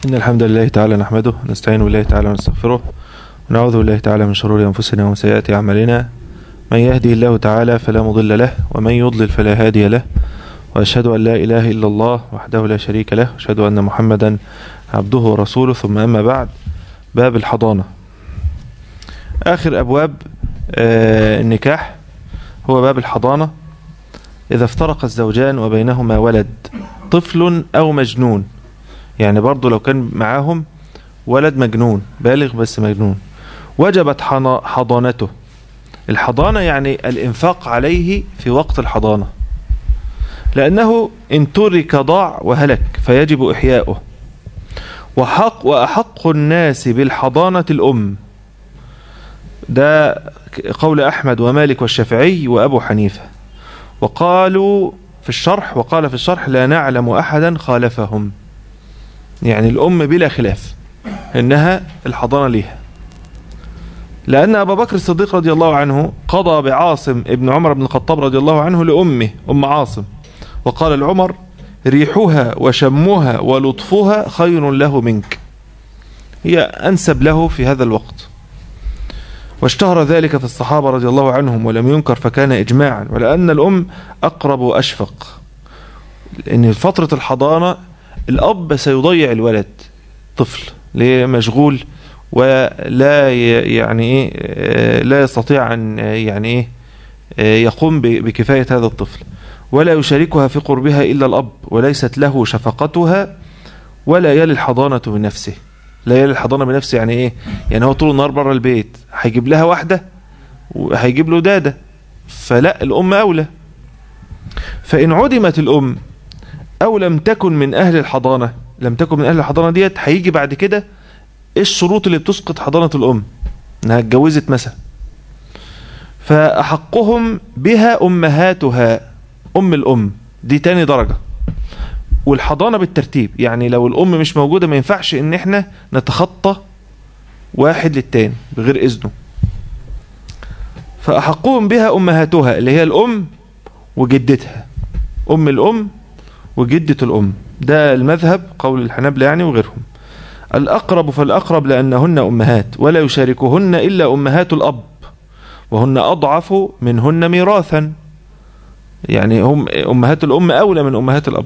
إن الحمد لله تعالى نحمده نستعين بالله تعالى ونستغفره ونعوذ بالله تعالى من شرور أنفسنا ومن سيئات أعمالنا من يهدي الله تعالى فلا مضل له ومن يضلل فلا هادي له وأشهد أن لا إله إلا الله وحده لا شريك له وأشهد أن محمدا عبده ورسوله ثم أما بعد باب الحضانة آخر أبواب آه النكاح هو باب الحضانة إذا افترق الزوجان وبينهما ولد طفل أو مجنون يعني برضو لو كان معاهم ولد مجنون بالغ بس مجنون وجبت حضانته الحضانة يعني الإنفاق عليه في وقت الحضانة لأنه إن ترك ضاع وهلك فيجب إحياؤه وحق وأحق الناس بالحضانة الأم ده قول أحمد ومالك والشافعي وأبو حنيفة وقالوا في الشرح وقال في الشرح لا نعلم أحدا خالفهم يعني الأم بلا خلاف إنها الحضانة ليها لأن أبا بكر الصديق رضي الله عنه قضى بعاصم ابن عمر بن الخطاب رضي الله عنه لأمه أم عاصم وقال العمر ريحها وشمها ولطفها خير له منك هي أنسب له في هذا الوقت واشتهر ذلك في الصحابة رضي الله عنهم ولم ينكر فكان إجماعا ولأن الأم أقرب وأشفق لأن فترة الحضانة الأب سيضيع الولد طفل ليه مشغول ولا يعني ايه لا يستطيع ان يعني ايه يقوم بكفاية هذا الطفل ولا يشاركها في قربها إلا الأب وليست له شفقتها ولا يلي الحضانة بنفسه لا يلي الحضانة بنفسه يعني ايه يعني هو طول النهار بره البيت هيجيب لها واحدة وهيجيب له دادة فلا الأم أولى فإن عدمت الأم أو لم تكن من أهل الحضانة لم تكن من أهل الحضانة ديت هيجي بعد كده إيه الشروط اللي بتسقط حضانة الأم إنها اتجوزت مثلا فأحقهم بها أمهاتها أم الأم دي تاني درجة والحضانة بالترتيب يعني لو الأم مش موجودة ما ينفعش إن إحنا نتخطى واحد للتاني بغير إذنه فأحقهم بها أمهاتها اللي هي الأم وجدتها أم الأم وجدة الأم ده المذهب قول الحنابلة يعني وغيرهم الأقرب فالأقرب لأنهن أمهات ولا يشاركهن إلا أمهات الأب وهن أضعف منهن ميراثا يعني هم أمهات الأم أولى من أمهات الأب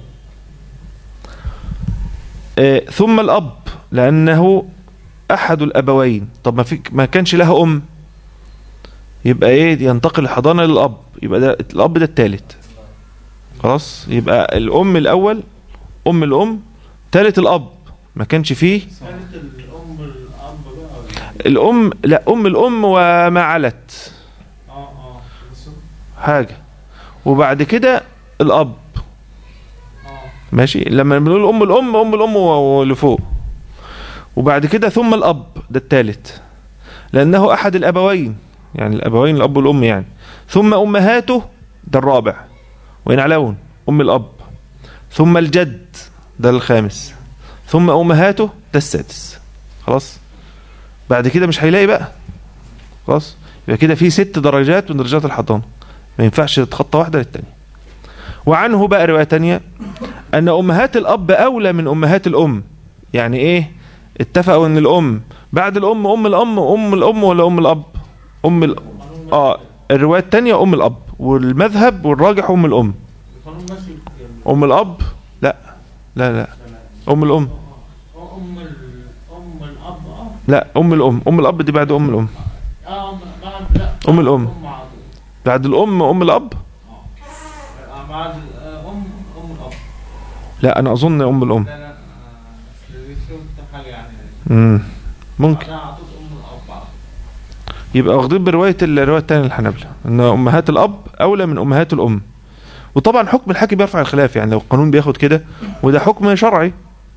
ثم الأب لأنه أحد الأبوين طب ما, في ما كانش لها أم يبقى إيه ينتقل الحضانة للأب يبقى ده الأب ده الثالث خلاص يبقى الأم الأول أم الأم ثالث الأب ما كانش فيه الأم الأب بقى الأم لا أم الأم وما علت اه اه حاجة وبعد كده الأب اه ماشي لما بنقول أم الأم أم الأم واللي فوق وبعد كده ثم الأب ده الثالث لأنه أحد الأبوين يعني الأبوين الأب والأم يعني ثم أمهاته ده الرابع وإن علون أم الأب ثم الجد ده الخامس ثم أمهاته ده السادس خلاص بعد كده مش هيلاقي بقى خلاص يبقى كده في ست درجات من درجات الحضانة ما ينفعش تتخطى واحدة للتانية وعنه بقى رواية تانية أن أمهات الأب أولى من أمهات الأم يعني إيه اتفقوا أن الأم بعد الأم أم الأم أم الأم ولا أم الأب أم ال... آه الرواية التانية أم الأب والمذهب والراجح أم الأم القانون ماشي يعني أم الأب لا لا لا أم الأم اه ام ال... ام الاب اه لا أم الأم أم الأب دي بعد أم الأم اه أم- بعد لا أم الأم. ام على طول بعد الأم أم الأب آه، بعد ال- آه، ام ام الاب لا أنا أظن أم الأم لا لا آه، أصل دي شفت حاجه يعني مم. ممكن بعدها على طول ام الاب على طول. يبقى واخدين برواية الرواية التانية للحنابلة ان امهات الاب اولى من امهات الام وطبعا حكم الحاكم بيرفع الخلاف يعني لو القانون بياخد كده وده حكم شرعي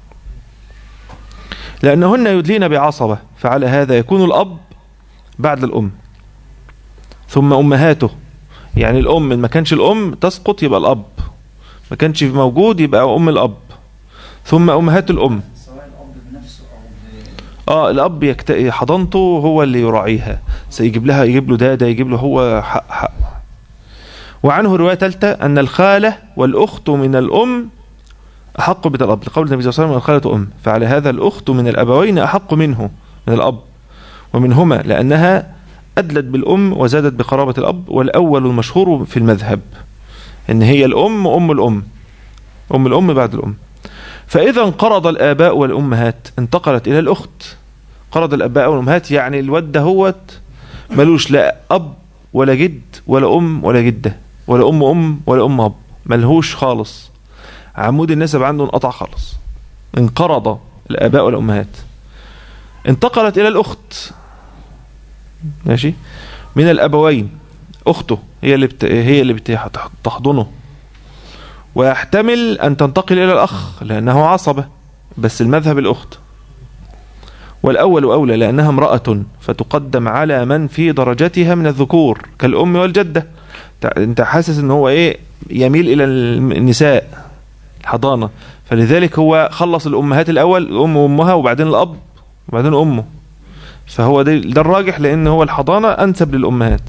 لانهن يدلين بعصبة فعلى هذا يكون الاب بعد الام ثم امهاته يعني الام إن ما كانش الام تسقط يبقى الاب ما كانش موجود يبقى ام الاب ثم امهات الام سواء الأب بنفسه أو ب... اه الاب يكت... حضانته هو اللي يراعيها سيجيب لها يجيب له ده ده يجيب له هو حق حق وعنه رواية ثالثة أن الخالة والأخت من الأم أحق من الأب لقول النبي صلى الله عليه وسلم الخالة أم فعلى هذا الأخت من الأبوين أحق منه من الأب ومنهما لأنها أدلت بالأم وزادت بقرابة الأب والأول المشهور في المذهب إن هي الأم أم الأم أم الأم بعد الأم فإذا انقرض الآباء والأمهات انتقلت إلى الأخت قرض الآباء والأمهات يعني الواد دهوت ملوش لا أب ولا جد ولا أم ولا جدة ولا أم أم ولا أم أب ملهوش خالص عمود النسب عنده انقطع خالص انقرض الآباء والأمهات انتقلت إلى الأخت ماشي من الأبوين أخته هي اللي بت... هي اللي بتحضنه ويحتمل أن تنتقل إلى الأخ لأنه عصبة بس المذهب الأخت والأول أولى لأنها امرأة فتقدم على من في درجتها من الذكور كالأم والجدة أنت حاسس أنه هو إيه يميل إلى النساء الحضانة فلذلك هو خلص الأمهات الأول الأم وأمها وبعدين الأب وبعدين أمه فهو ده, ده الراجح لأن هو الحضانة أنسب للأمهات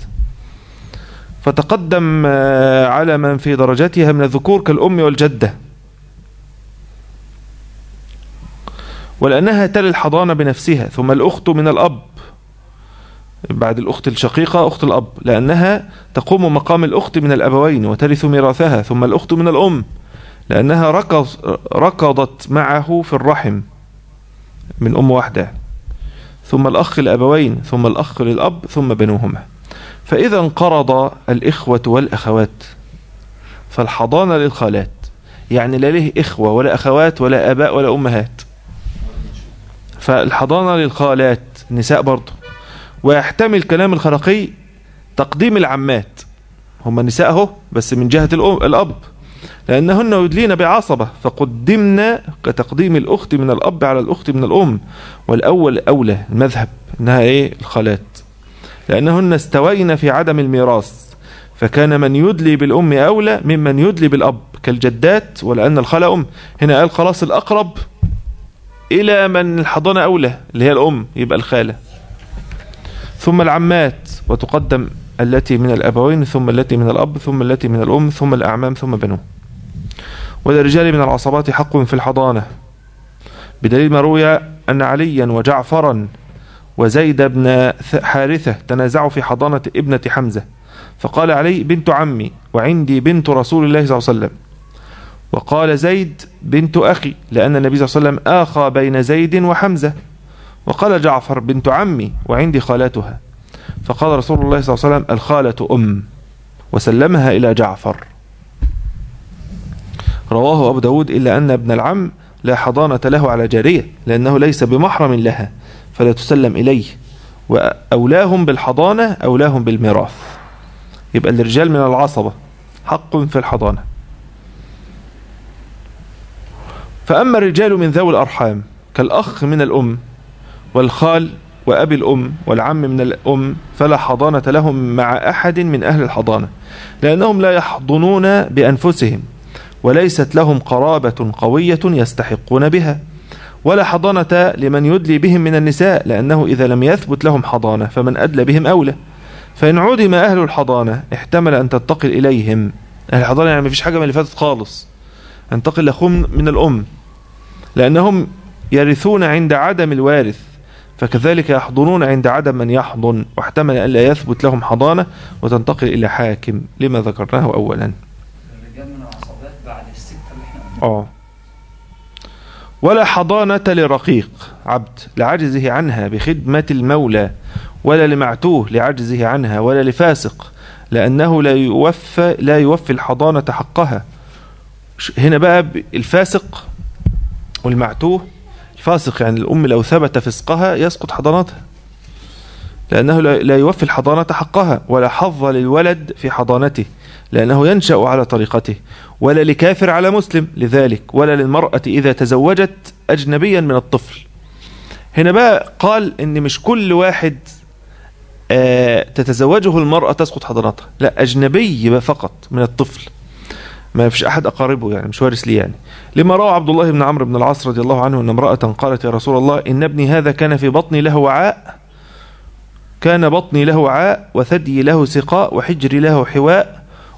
فتقدم آه، على من في درجتها من الذكور كالأم والجدة ولأنها تلي الحضانة بنفسها ثم الأخت من الأب بعد الأخت الشقيقة أخت الأب لأنها تقوم مقام الأخت من الأبوين وترث ميراثها ثم الأخت من الأم لأنها ركض ركضت معه في الرحم من أم واحدة ثم الأخ الأبوين ثم الأخ للأب ثم بنوهما فإذا انقرض الإخوة والأخوات فالحضانة للخالات يعني لا له إخوة ولا أخوات ولا أباء ولا أمهات فالحضانة للخالات نساء برضه ويحتمل كلام الخرقي تقديم العمات هم نساء اهو بس من جهة الأب لأنهن يدلين بعصبة فقدمنا كتقديم الأخت من الأب على الأخت من الأم والأول أولى المذهب إنها إيه الخالات لأنهن استوينا في عدم الميراث فكان من يدلي بالأم أولى ممن يدلي بالأب كالجدات ولأن الخالة أم هنا قال خلاص الأقرب إلى من الحضانة أولى اللي هي الأم يبقى الخالة ثم العمات وتقدم التي من الأبوين ثم التي من الأب ثم التي من الأم ثم الأعمام ثم بنوه وللرجال من العصبات حق في الحضانة بدليل ما روي أن عليا وجعفرا وزيد بن حارثة تنازعوا في حضانة ابنة حمزة فقال علي بنت عمي وعندي بنت رسول الله صلى الله عليه وسلم وقال زيد بنت أخي لأن النبي صلى الله عليه وسلم آخى بين زيد وحمزة وقال جعفر بنت عمي وعندي خالاتها فقال رسول الله صلى الله عليه وسلم الخالة أم وسلمها إلى جعفر رواه أبو داود إلا أن ابن العم لا حضانة له على جارية لأنه ليس بمحرم لها فلا تسلم إليه وأولاهم بالحضانة أولاهم بالميراث يبقى الرجال من العصبة حق في الحضانة فأما الرجال من ذوي الأرحام كالأخ من الأم والخال وأبي الأم والعم من الأم فلا حضانة لهم مع أحد من أهل الحضانة لأنهم لا يحضنون بأنفسهم وليست لهم قرابة قوية يستحقون بها ولا حضانة لمن يدلي بهم من النساء لأنه إذا لم يثبت لهم حضانة فمن أدلى بهم أولى فإن عدم أهل الحضانة احتمل أن تنتقل إليهم أهل الحضانة يعني مفيش حاجة من اللي فاتت خالص انتقل لأخوهم من الأم لأنهم يرثون عند عدم الوارث فكذلك يحضنون عند عدم من يحضن واحتمل أن لا يثبت لهم حضانة وتنتقل إلى حاكم لما ذكرناه أولا الرجال من العصبات بعد الستة اللي احنا قلناها آه ولا حضانة لرقيق عبد لعجزه عنها بخدمة المولى ولا لمعتوه لعجزه عنها ولا لفاسق لأنه لا يوفى لا يوفي الحضانة حقها هنا بقى الفاسق والمعتوه الفاسق يعني الأم لو ثبت فسقها يسقط حضانتها لأنه لا يوفي الحضانة حقها ولا حظ للولد في حضانته لأنه ينشأ على طريقته ولا لكافر على مسلم لذلك ولا للمرأة إذا تزوجت أجنبيا من الطفل هنا بقى قال إن مش كل واحد آه تتزوجه المرأة تسقط حضانتها لا أجنبي فقط من الطفل ما فيش أحد أقاربه يعني مش وارث لي يعني لما روى عبد الله بن عمرو بن العاص رضي الله عنه أن امرأة قالت يا رسول الله إن ابني هذا كان في بطني له وعاء كان بطني له وعاء وثدي له سقاء وحجري له حواء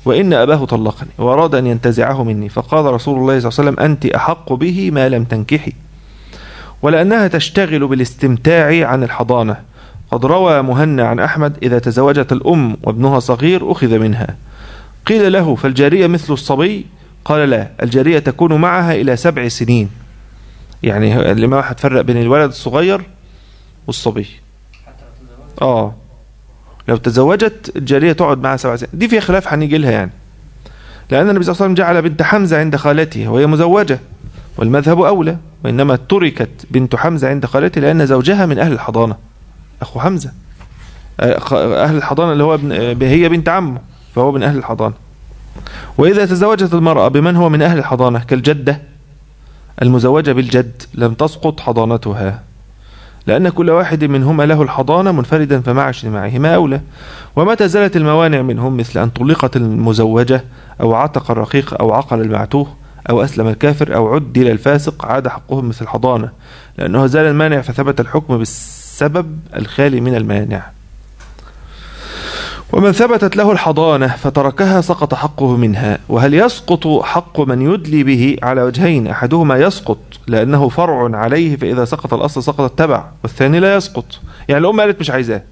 وإن أباه طلقني وأراد أن ينتزعه مني فقال رسول الله صلى الله عليه وسلم أنت أحق به ما لم تنكحي ولأنها تشتغل بالاستمتاع عن الحضانة قد روى مهنا عن أحمد إذا تزوجت الأم وابنها صغير أخذ منها قيل له فالجارية مثل الصبي قال لا الجارية تكون معها إلى سبع سنين يعني الإمام أحمد فرق بين الولد الصغير والصبي حتى لو تزوجت اه لو تزوجت الجارية تقعد معها سبع سنين دي فيها خلاف هنيجي لها يعني لأن النبي صلى الله عليه وسلم جعل بنت حمزة عند خالتها وهي مزوجة والمذهب أولى وإنما تركت بنت حمزة عند خالتها لأن زوجها من أهل الحضانة أخو حمزة آه، خ- أهل الحضانة اللي هو ابن آه، هي بنت عمه فهو من أهل الحضانة وإذا تزوجت المرأة بمن هو من أهل الحضانة كالجدة المزوجة بالجد لم تسقط حضانتها لأن كل واحد منهما له الحضانة منفردا فمع اجتماعهما أولى ومتى زالت الموانع منهم مثل أن طلقت المزوجة أو عتق الرقيق أو عقل المعتوه أو أسلم الكافر أو عدل الفاسق عاد حقهم مثل الحضانة لأنه زال المانع فثبت الحكم بالسبب الخالي من المانع ومن ثبتت له الحضانة فتركها سقط حقه منها وهل يسقط حق من يدلي به على وجهين أحدهما يسقط لأنه فرع عليه فإذا سقط الأصل سقط التبع والثاني لا يسقط يعني الأم قالت مش عايزاه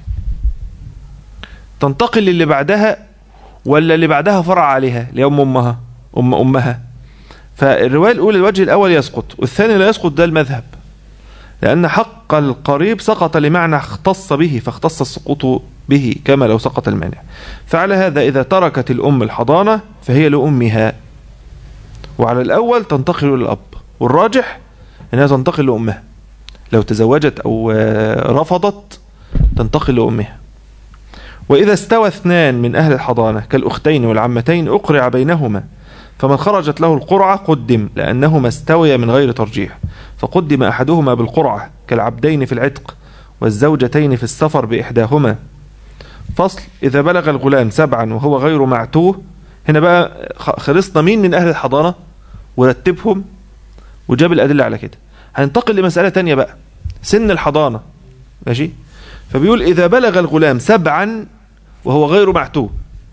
تنتقل للي بعدها ولا اللي بعدها فرع عليها لأم أمها أم أمها فالرواية الأولى الوجه الأول يسقط والثاني لا يسقط ده المذهب لأن حق القريب سقط لمعنى اختص به فاختص السقوط به كما لو سقط المانع فعلى هذا إذا تركت الأم الحضانة فهي لأمها وعلى الأول تنتقل للأب والراجح أنها تنتقل لأمها لو تزوجت أو آه، رفضت تنتقل لأمها وإذا استوى اثنان من أهل الحضانة كالأختين والعمتين أقرع بينهما فمن خرجت له القرعة قدم لأنهما استويا من غير ترجيح فقدم أحدهما بالقرعة كالعبدين في العتق والزوجتين في السفر بإحداهما فصل إذا بلغ الغلام سبعا وهو غير معتوه هنا بقى خ- خلصنا مين من أهل الحضانة ورتبهم وجاب الأدلة على كده هننتقل لمسألة تانية بقى سن الحضانة ماشي فبيقول إذا بلغ الغلام سبعا وهو غير معتوه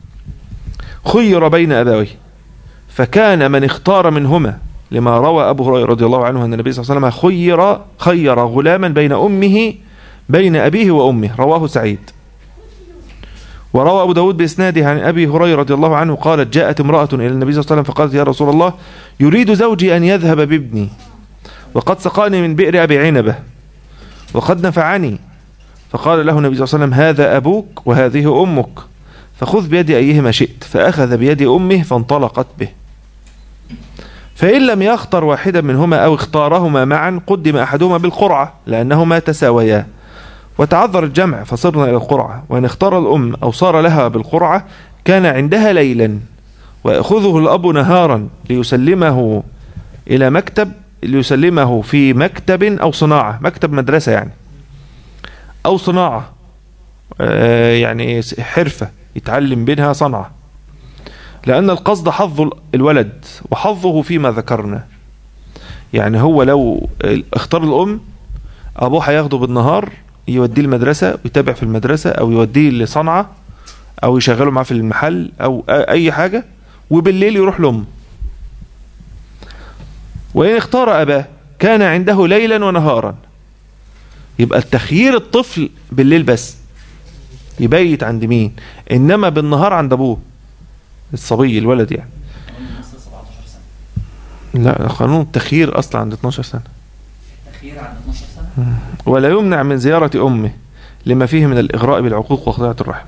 خير بين أبويه فكان من اختار منهما لما روى أبو هريرة رضي الله عنه أن النبي صلى الله عليه وسلم خير خير غلاما بين أمه بين أبيه وأمه رواه سعيد وروى أبو داود بإسناده عن أبي هريرة رضي الله عنه قالت جاءت امرأة إلى النبي صلى الله عليه وسلم فقالت يا رسول الله يريد زوجي أن يذهب بابني وقد سقاني من بئر أبي عنبة وقد نفعني فقال له النبي صلى الله عليه وسلم هذا أبوك وهذه أمك فخذ بيد أيهما شئت فأخذ بيد أمه فانطلقت به فإن لم يختر واحدا منهما أو اختارهما معا قدم أحدهما بالقرعة لأنهما تساويا وتعذر الجمع فصرنا إلى القرعة وإن اختار الأم أو صار لها بالقرعة كان عندها ليلا ويأخذه الأب نهارا ليسلمه إلى مكتب ليسلمه في مكتب أو صناعة مكتب مدرسة يعني أو صناعة آه، يعني حرفة يتعلم بينها صنعة لأن القصد حظ الولد وحظه فيما ذكرنا يعني هو لو اختار الأم أبوه هياخده بالنهار يوديه المدرسة ويتابع في المدرسة أو يوديه لصنعة أو يشغله معاه في المحل أو أي حاجة وبالليل يروح لأمه وإن اختار أباه كان عنده ليلا ونهارا يبقى التخيير الطفل بالليل بس يبيت عند مين إنما بالنهار عند أبوه الصبي الولد يعني قانون مصر 17 سنة لا قانون التخيير أصلا عند 12 سنة تأخير عن 12 سنة ولا يمنع من زيارة أمه لما فيه من الإغراء بالعقوق وخضاعة الرحم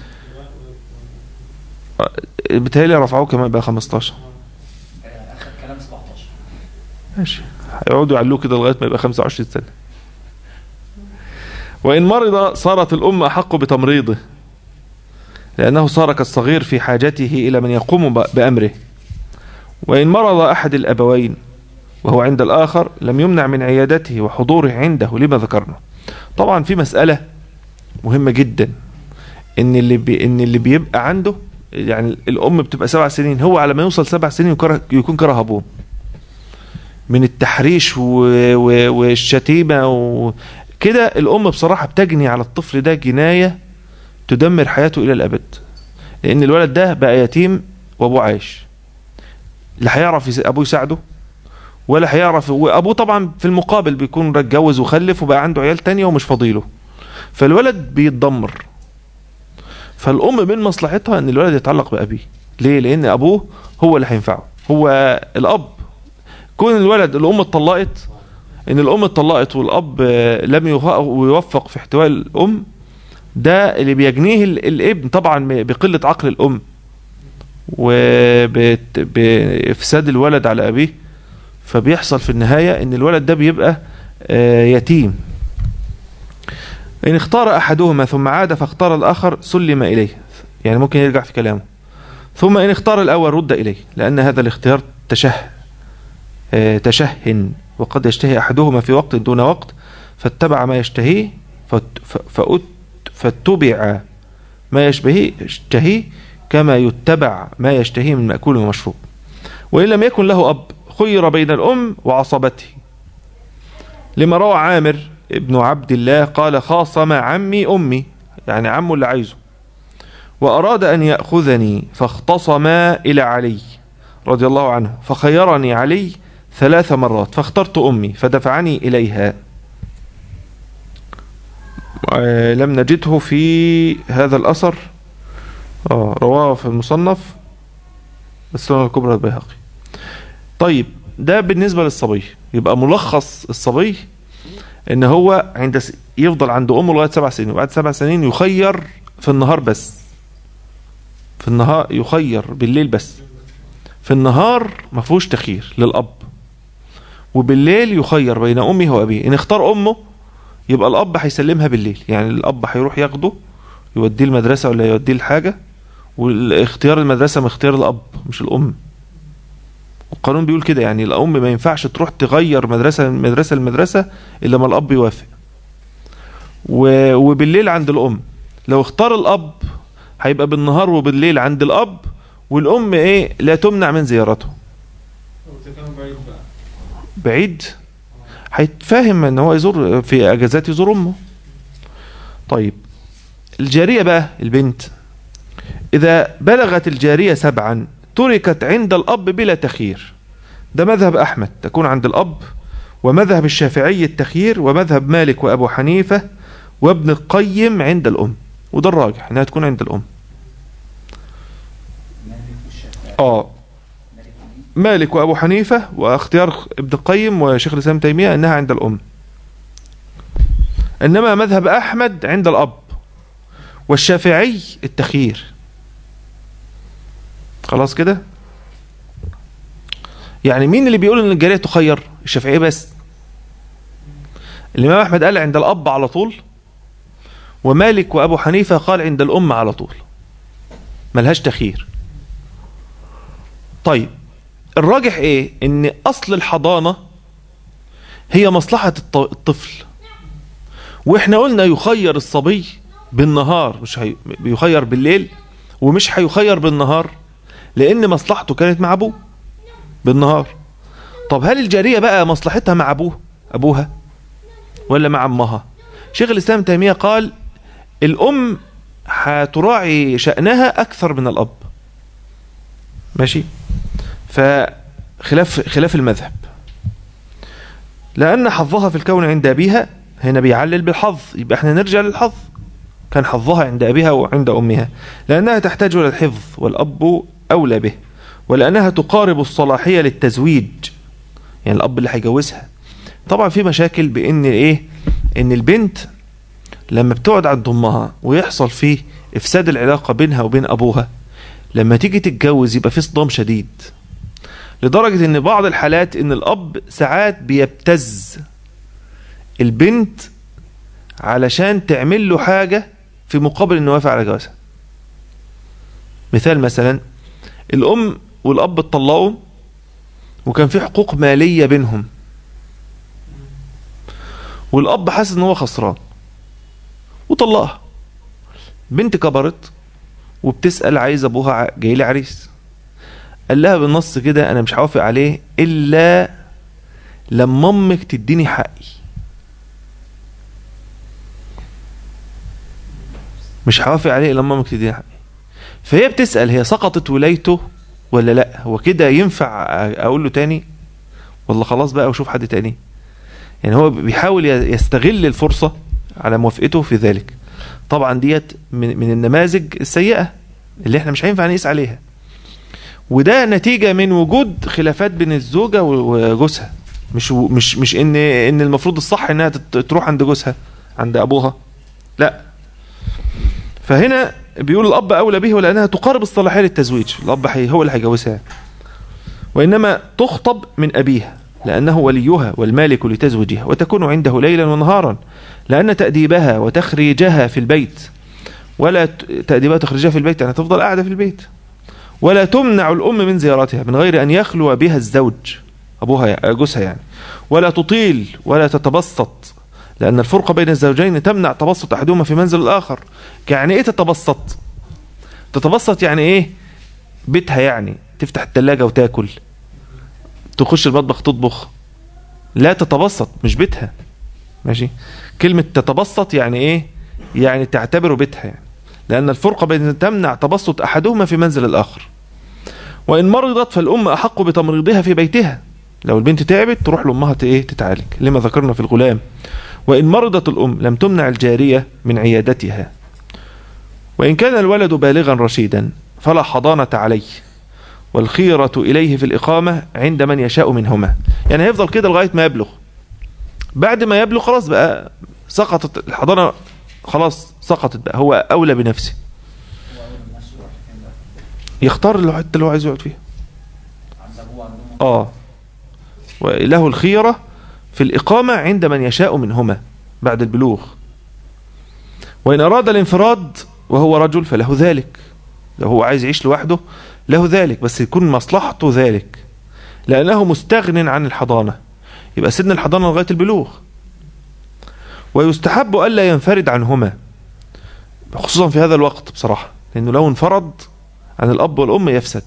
بتهيألي رفعوه كمان بقى 15 آه، أخذ كلام 17 ماشي هيقعدوا يعلوه كده لغاية ما يبقى 25 سنة وإن مرض صارت الأم أحق بتمريضه لأنه صار كالصغير في حاجته إلى من يقوم ب- بأمره وإن مرض أحد الأبوين وهو عند الآخر لم يمنع من عيادته وحضوره عنده لما ذكرنا طبعا في مسألة مهمة جدا إن اللي بي إن اللي بيبقى عنده يعني الأم بتبقى سبع سنين هو على ما يوصل سبع سنين يكره يكون كره أبوه من التحريش و... و... والشتيمة وكده الأم بصراحة بتجني على الطفل ده جناية تدمر حياته إلى الأبد لان الولد ده بقى يتيم وابوه عايش لا هيعرف يس- ابوه يساعده ولا هيعرف وابوه طبعا في المقابل بيكون اتجوز وخلف وبقى عنده عيال تانية ومش فاضيله فالولد بيتدمر فالام من مصلحتها ان الولد يتعلق بابيه ليه لان ابوه هو اللي هينفعه هو الاب كون الولد الام اتطلقت ان الام اتطلقت والاب آه، لم يوفق- يوفق في احتواء الام ده اللي بيجنيه ال- الابن طبعا بقله عقل الام وبافساد الولد على ابيه فبيحصل في النهايه ان الولد ده بيبقى آه، يتيم ان اختار احدهما ثم عاد فاختار الاخر سلم اليه يعني ممكن يرجع في كلامه ثم ان اختار الاول رد اليه لان هذا الاختيار تشه آه، تشهن وقد يشتهي احدهما في وقت دون وقت فاتبع ما يشتهيه فت- ف- فأت- فاتبع ما يشبهه يشتهيه كما يتبع ما يشتهيه من مأكول ومشروب وإن لم يكن له أب خير بين الأم وعصبته لما روى عامر ابن عبد الله قال خاصم عمي أمي يعني عمه اللي عايزه وأراد أن يأخذني فاختصما إلى علي رضي الله عنه فخيرني علي ثلاث مرات فاخترت أمي فدفعني إليها آه، لم نجده في هذا الأثر آه رواه في المصنف السنة الكبرى البيهقي طيب ده بالنسبة للصبي يبقى ملخص الصبي ان هو عند س- يفضل عند امه لغايه سبع سنين وبعد سبع سنين يخير في النهار بس في النهار يخير بالليل بس في النهار ما فيهوش تخيير للاب وبالليل يخير بين امه وابيه ان اختار امه يبقى الاب هيسلمها بالليل يعني الاب هيروح ياخده يوديه المدرسه ولا يوديه الحاجه والاختيار المدرسه من اختيار الاب مش الام القانون بيقول كده يعني الام ما ينفعش تروح تغير مدرسه من مدرسه لمدرسه الا ما الاب يوافق و... وبالليل عند الام لو اختار الاب هيبقى بالنهار وبالليل عند الاب والام ايه لا تمنع من زيارته إذا كانوا بعيد بقى بعيد هيتفاهم ان هو يزور في اجازات يزور امه طيب الجاريه بقى البنت اذا بلغت الجاريه سبعا تركت عند الاب بلا تخيير ده مذهب احمد تكون عند الاب ومذهب الشافعي التخيير ومذهب مالك وابو حنيفه وابن القيم عند الام وده الراجح انها تكون عند الام مالك والشافعي اه مالك ومين؟ مالك وابو حنيفه واختيار ابن القيم وشيخ الاسلام ابن تيميه انها عند الام انما مذهب احمد عند الاب والشافعي التخيير خلاص كده يعني مين اللي بيقول ان الجاريه تخير الشافعي بس الامام احمد قال عند الاب على طول ومالك وابو حنيفه قال عند الام على طول ملهاش تخيير طيب الراجح ايه ان اصل الحضانة هي مصلحة الط- الطفل واحنا قلنا يخير الصبي بالنهار مش هي... بيخير بالليل ومش هيخير بالنهار لان مصلحته كانت مع ابوه بالنهار طب هل الجارية بقى مصلحتها مع ابوه ابوها ولا مع امها شيخ الاسلام تيمية قال الام هتراعي شأنها اكثر من الاب ماشي فخلاف خلاف المذهب لأن حظها في الكون عند أبيها هنا بيعلل بالحظ يبقى احنا نرجع للحظ كان حظها عند أبيها وعند أمها لأنها تحتاج إلى الحفظ والأب أولى به ولأنها تقارب الصلاحية للتزويج يعني الأب اللي هيجوزها طبعا في مشاكل بإن إيه إن البنت لما بتقعد عند أمها ويحصل فيه إفساد العلاقة بينها وبين أبوها لما تيجي تتجوز يبقى في صدام شديد لدرجة ان بعض الحالات ان الاب ساعات بيبتز البنت علشان تعمل له حاجة في مقابل انه يوافق على جوازها مثال مثلا الام والاب اتطلقوا وكان في حقوق مالية بينهم والاب حاسس ان هو خسران وطلقها بنت كبرت وبتسأل عايز ابوها ع- جاي لي عريس قال لها بالنص كده انا مش هوافق عليه الا لما امك تديني حقي مش هوافق عليه الا لما امك تديني حقي فهي بتسأل هي سقطت ولايته ولا لا هو كده ينفع اقول له تاني ولا خلاص بقى وشوف حد تاني يعني هو بيحاول يستغل الفرصة على موافقته في ذلك طبعا ديت من, من النماذج السيئة اللي احنا مش هينفع نقيس عليها وده نتيجة من وجود خلافات بين الزوجة وجوزها مش مش مش ان ان المفروض الصح انها تت- تروح عند جوزها عند ابوها لا فهنا بيقول الاب اولى به ولانها تقارب الصلاحيه للتزويج الاب حي هو اللي هيجوزها وانما تخطب من ابيها لانه وليها والمالك لتزويجها وتكون عنده ليلا ونهارا لان تاديبها وتخريجها في البيت ولا ت- تاديبها وتخريجها في البيت يعني تفضل قاعده في البيت ولا تمنع الام من زيارتها من غير ان يخلو بها الزوج ابوها جوزها يعني ولا تطيل ولا تتبسط لأن الفرقة بين الزوجين تمنع تبسط أحدهما في منزل الآخر يعني إيه تتبسط تتبسط يعني إيه بيتها يعني تفتح التلاجة وتاكل تخش المطبخ تطبخ لا تتبسط مش بيتها ماشي كلمة تتبسط يعني إيه يعني تعتبره بيتها يعني لأن الفرقة بين تمنع تبسط أحدهما في منزل الآخر وإن مرضت فالأم أحق بتمريضها في بيتها لو البنت تعبت تروح لأمها ت- إيه تتعالج لما ذكرنا في الغلام وإن مرضت الأم لم تمنع الجارية من عيادتها وإن كان الولد بالغا رشيدا فلا حضانة عليه والخيرة إليه في الإقامة عند من يشاء منهما يعني هيفضل كده لغاية ما يبلغ بعد ما يبلغ خلاص بقى سقطت الحضانة خلاص سقطت بقى هو أولى بنفسه هو اول الناس يروح فين بقى؟ يختار الحتة اللي هو عايز يقعد فيها عند ابوه عند امه آه وله الخيرة في الإقامة عند من يشاء منهما بعد البلوغ وإن أراد الانفراد وهو رجل فله ذلك لو هو عايز يعيش لوحده له ذلك بس يكون مصلحته ذلك لأنه مستغن عن الحضانة يبقى سن الحضانة لغاية البلوغ ويستحب ألا ينفرد عنهما خصوصا في هذا الوقت بصراحة لأنه لو انفرد عن الأب والأم يفسد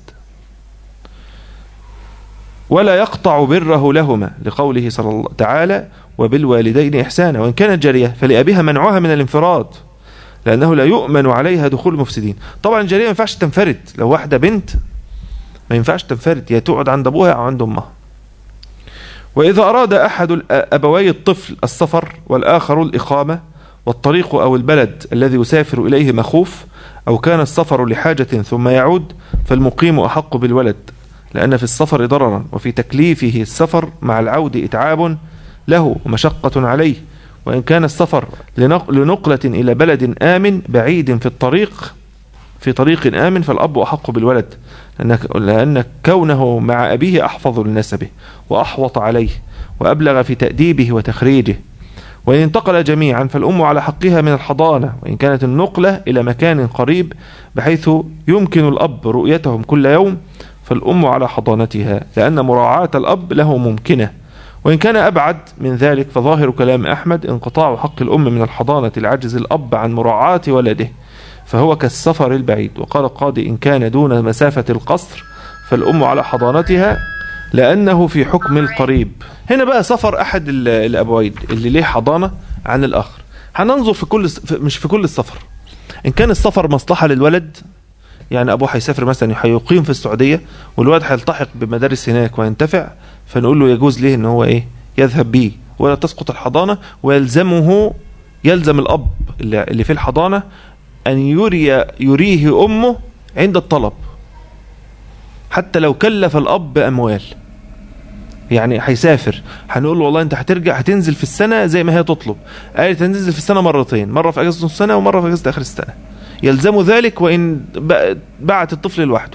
ولا يقطع بره لهما لقوله صلى الله تعالى وبالوالدين إحسانا وإن كانت جارية فلأبيها منعها من الانفراد لأنه لا يؤمن عليها دخول المفسدين طبعا الجارية ما ينفعش تنفرد لو واحدة بنت ما ينفعش تنفرد يا تقعد عند أبوها أو عند أمها وإذا أراد أحد الأ- أبوي الطفل السفر والآخر الإقامة والطريق أو البلد الذي يسافر إليه مخوف أو كان السفر لحاجة ثم يعود فالمقيم أحق بالولد لأن في السفر ضررا وفي تكليفه السفر مع العود إتعاب له ومشقة عليه وإن كان السفر لنق- لنقلة إلى بلد آمن بعيد في الطريق في طريق آمن فالأب أحق بالولد لأن, لأن كونه مع أبيه أحفظ لنسبه وأحوط عليه وأبلغ في تأديبه وتخريجه وإن انتقل جميعا فالأم على حقها من الحضانة وإن كانت النقلة إلى مكان قريب بحيث يمكن الأب رؤيتهم كل يوم فالأم على حضانتها لأن مراعاة الأب له ممكنة وإن كان أبعد من ذلك فظاهر كلام أحمد انقطاع حق الأم من الحضانة لعجز الأب عن مراعاة ولده فهو كالسفر البعيد وقال القاضي إن كان دون مسافة القصر فالأم على حضانتها لأنه في حكم القريب هنا بقى سفر أحد ال- الأبوين اللي ليه حضانة عن الآخر هننظر في كل في- مش في كل السفر إن كان السفر مصلحة للولد يعني أبوه هيسافر مثلا هيقيم في السعودية والولد هيلتحق بمدارس هناك وينتفع فنقول له يجوز ليه إن هو إيه يذهب بيه ولا تسقط الحضانة ويلزمه يلزم الأب اللي اللي في الحضانة أن يري يريه أمه عند الطلب حتى لو كلف الأب أموال يعني هيسافر هنقول له والله انت هترجع هتنزل في السنه زي ما هي تطلب قالت هتنزل في السنه مرتين مره في اجازه نص سنه ومره في اجازه اخر السنه يلزم ذلك وان ب- بعت الطفل لوحده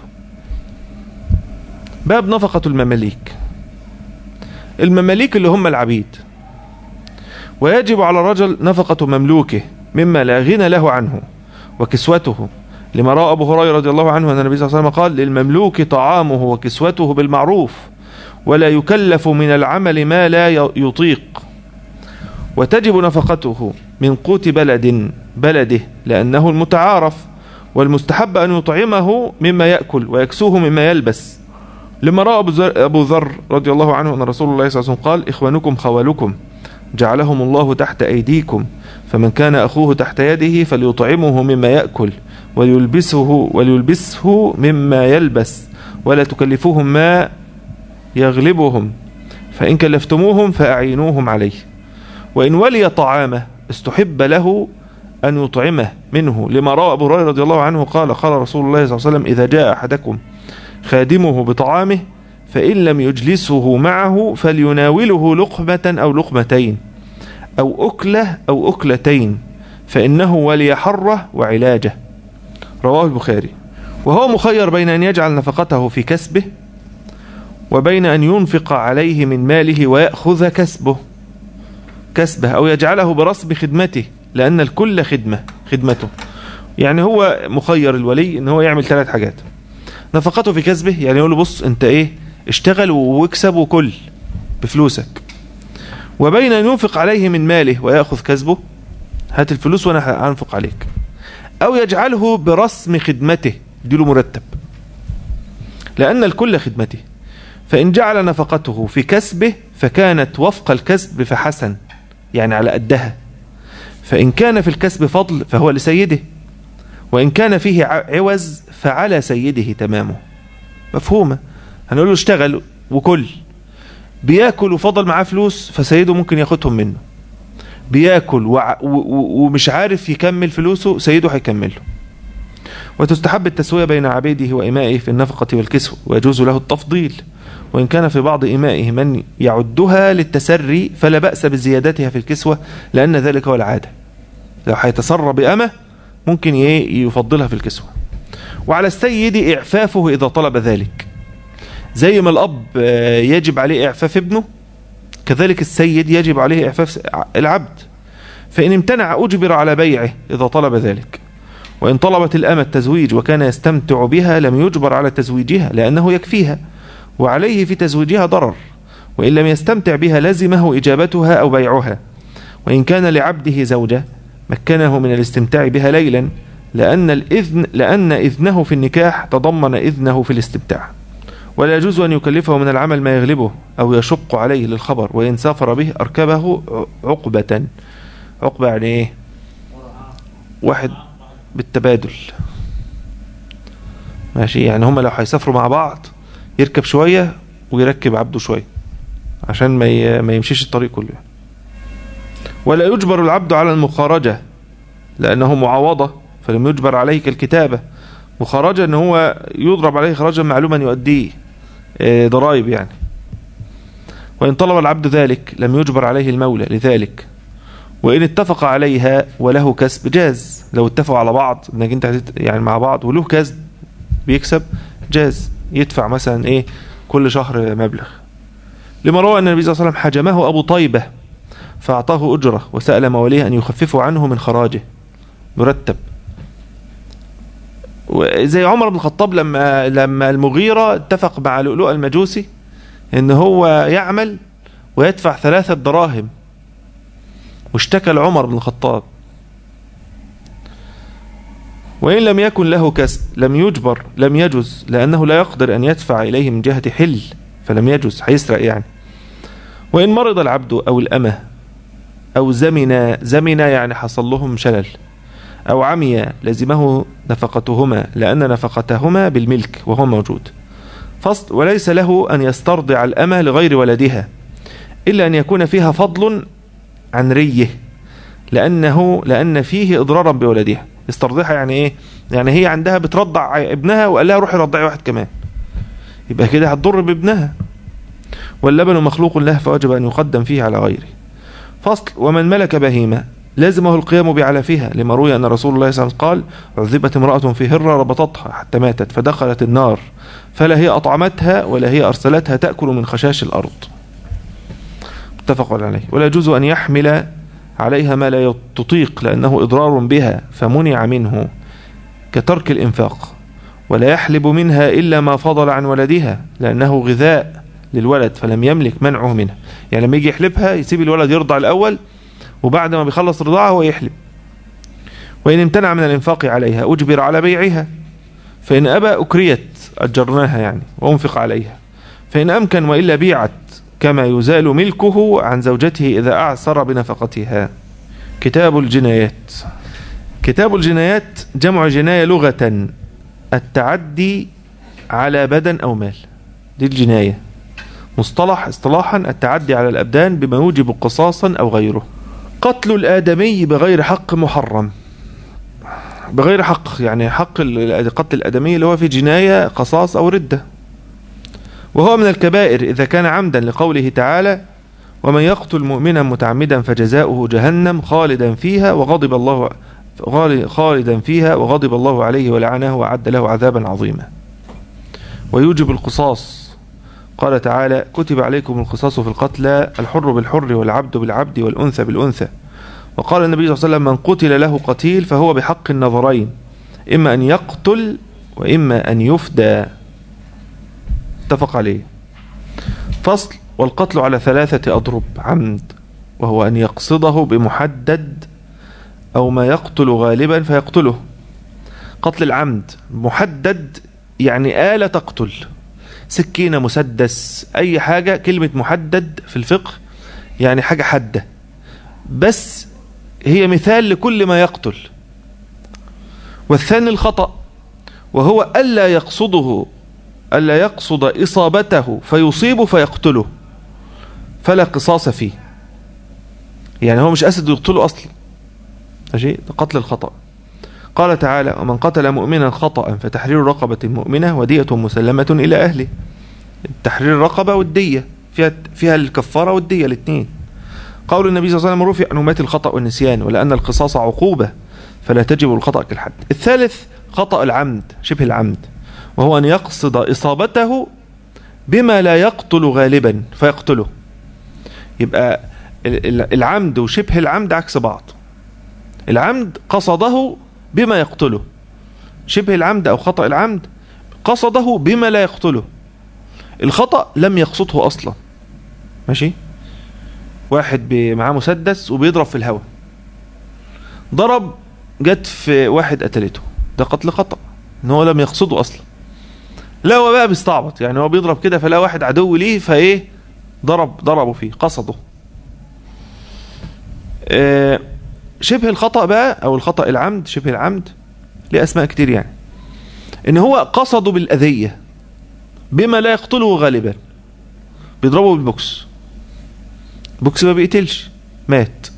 باب نفقه المماليك المماليك اللي هم العبيد ويجب على الرجل نفقه مملوكه مما لا غنى له عنه وكسوته لما راى ابو هريره رضي الله عنه ان النبي صلى الله عليه وسلم قال للمملوك طعامه وكسوته بالمعروف ولا يكلف من العمل ما لا ي- يطيق وتجب نفقته من قوت بلد بلده لأنه المتعارف والمستحب أن يطعمه مما يأكل ويكسوه مما يلبس لما رأى أبو ذر- أبو ذر رضي الله عنه أن رسول الله صلى الله عليه وسلم قال إخوانكم خوالكم جعلهم الله تحت أيديكم فمن كان أخوه تحت يده فليطعمه مما يأكل وليلبسه, وليلبسه مما يلبس ولا تكلفوهم ما يغلبهم فإن كلفتموهم فأعينوهم عليه وإن ولي طعامه استحب له أن يطعمه منه لما روى أبو هريرة رضي الله عنه قال قال رسول الله صلى الله عليه وسلم إذا جاء أحدكم خادمه بطعامه فإن لم يجلسه معه فليناوله لقمة أو لقمتين أو أكلة أو أكلتين فإنه ولي حره وعلاجه رواه البخاري وهو مخير بين أن يجعل نفقته في كسبه وبين أن ينفق عليه من ماله ويأخذ كسبه كسبه أو يجعله برسم خدمته لأن الكل خدمة خدمته يعني هو مخير الولي ان هو يعمل ثلاث حاجات نفقته في كسبه يعني يقول له بص انت ايه اشتغل واكسب وكل بفلوسك وبين ان ينفق عليه من ماله ويأخذ كسبه هات الفلوس وانا هنفق عليك او يجعله برسم خدمته يديله مرتب لأن الكل خدمته فإن جعل نفقته في كسبه فكانت وفق الكسب فحسن يعني على قدها فإن كان في الكسب فضل فهو لسيده وإن كان فيه عوز فعلى سيده تمامه مفهومة هنقول له اشتغل وكل بياكل وفضل معاه فلوس فسيده ممكن ياخدهم منه بياكل وع- و- و- ومش عارف يكمل فلوسه سيده هيكمله وتستحب التسوية بين عبيده وإمائه في النفقة والكسوة ويجوز له التفضيل وإن كان في بعض إمائه من يعدها للتسري فلا بأس بزيادتها في الكسوة لأن ذلك هو العادة لو هيتسرى بأمة ممكن ي- يفضلها في الكسوة وعلى السيد إعفافه إذا طلب ذلك زي ما الأب آه، يجب عليه إعفاف ابنه كذلك السيد يجب عليه إعفاف العبد فإن امتنع أجبر على بيعه إذا طلب ذلك وإن طلبت الأمة التزويج وكان يستمتع بها لم يجبر على تزويجها لأنه يكفيها وعليه في تزويجها ضرر وإن لم يستمتع بها لزمه إجابتها أو بيعها وإن كان لعبده زوجة مكنه من الاستمتاع بها ليلا لأن الإذن لأن إذنه في النكاح تضمن إذنه في الاستمتاع ولا يجوز أن يكلفه من العمل ما يغلبه أو يشق عليه للخبر وإن سافر به أركبه عقبة عقبة يعني إيه واحد بالتبادل ماشي يعني هما لو هيسافروا مع بعض يركب شوية ويركب عبده شوية عشان ما ي- ما يمشيش الطريق كله ولا يجبر العبد على المخارجة لأنه معاوضة فلم يجبر عليه كالكتابة مخارجة ان هو يضرب عليه خراجا معلوما يؤديه آه، ضرائب يعني وإن طلب العبد ذلك لم يجبر عليه المولى لذلك وإن اتفق عليها وله كسب جاز لو اتفقوا على بعض انك انت هتت- يعني مع بعض وله كسب بيكسب جاز يدفع مثلا ايه كل شهر مبلغ لما روى ان النبي صلى الله عليه وسلم حجمه ابو طيبة فاعطاه اجرة وسأل مواليه ان يخففوا عنه من خراجه مرتب زي عمر بن الخطاب لما لما المغيرة اتفق مع لؤلؤ المجوسي ان هو يعمل ويدفع ثلاثة دراهم واشتكى لعمر بن الخطاب وإن لم يكن له كسب لم يجبر لم يجز لأنه لا يقدر أن يدفع إليه من جهة حل فلم يجز هيسرق يعني وإن مرض العبد أو الأمة أو زمن زمن يعني حصل لهم شلل أو عمي لزمه نفقتهما لأن نفقتهما بالملك وهو موجود فصل وليس له أن يسترضع الأمة لغير ولدها إلا أن يكون فيها فضل عن ريه لأنه لأن فيه إضرارا بولدها يسترضعها يعني إيه يعني هي عندها بترضع ابنها وقال لها روحي رضعي واحد كمان يبقى كده هتضر بابنها واللبن مخلوق له فوجب أن يقدم فيه على غيره فصل ومن ملك بهيمة لازمه القيام بعلفها لما روي أن رسول الله صلى الله عليه وسلم قال عذبت امرأة في هرة ربطتها حتى ماتت فدخلت النار فلا هي أطعمتها ولا هي أرسلتها تأكل من خشاش الأرض متفق عليه ولا يجوز أن يحمل عليها ما لا تطيق لأنه إضرار بها فمنع منه كترك الإنفاق ولا يحلب منها إلا ما فضل عن ولدها لأنه غذاء للولد فلم يملك منعه منها يعني لما يجي يحلبها يسيب الولد يرضع الأول وبعد ما بيخلص رضاعه هو يحلب وإن امتنع من الإنفاق عليها أجبر على بيعها فإن أبى أكريت أجرناها يعني وأنفق عليها فإن أمكن وإلا بيعت كما يزال ملكه عن زوجته إذا أعسر بنفقتها كتاب الجنايات كتاب الجنايات جمع جناية لغة التعدي على بدن أو مال دي الجناية مصطلح اصطلاحا التعدي على الأبدان بما يوجب قصاصا أو غيره قتل الآدمي بغير حق محرم بغير حق يعني حق ال- قتل الآدمي اللي هو في جناية قصاص أو ردة وهو من الكبائر إذا كان عمدا لقوله تعالى ومن يقتل مؤمنا متعمدا فجزاؤه جهنم خالدا فيها وغضب الله غال- خالدا فيها وغضب الله عليه ولعنه وأعد له عذابا عظيما ويوجب القصاص قال تعالى كتب عليكم القصاص في القتلى الحر بالحر والعبد بالعبد والأنثى بالأنثى وقال النبي صلى الله عليه وسلم من قتل له قتيل فهو بحق النظرين إما أن يقتل وإما أن يفدى اتفق عليه فصل والقتل على ثلاثة أضرب عمد وهو أن يقصده بمحدد أو ما يقتل غالبا فيقتله قتل العمد محدد يعني آلة تقتل سكينة مسدس أي حاجة كلمة محدد في الفقه يعني حاجة حادة بس هي مثال لكل ما يقتل والثاني الخطأ وهو ألا يقصده ألا يقصد إصابته فيصيبه فيقتله فلا قصاص فيه يعني هو مش قصد يقتله أصلا ماشي ده قتل الخطأ قال تعالى ومن قتل مؤمنا خطأ فتحرير رقبة مؤمنة ودية مسلمة إلى أهله تحرير الرقبة والدية فيها فيها الكفارة والدية الاثنين قول النبي صلى الله عليه وسلم رفع عن أمات الخطأ والنسيان ولأن القصاص عقوبة فلا تجب الخطأ كالحد الثالث خطأ العمد شبه العمد وهو أن يقصد إصابته بما لا يقتل غالبا فيقتله يبقى ال- ال- العمد وشبه العمد عكس بعض العمد قصده بما يقتله شبه العمد أو خطأ العمد قصده بما لا يقتله الخطأ لم يقصده أصلا ماشي واحد بي- معاه مسدس وبيضرب في الهواء ضرب جت في واحد قتلته ده قتل خطأ ان هو لم يقصده اصلا لا هو بقى بيستعبط يعني هو بيضرب كده فلا واحد عدو ليه فايه ضرب ضربه فيه قصده آه شبه الخطأ بقى او الخطأ العمد شبه العمد ليه اسماء كتير يعني ان هو قصده بالاذية بما لا يقتله غالبا بيضربه بالبوكس بوكس ما بيقتلش مات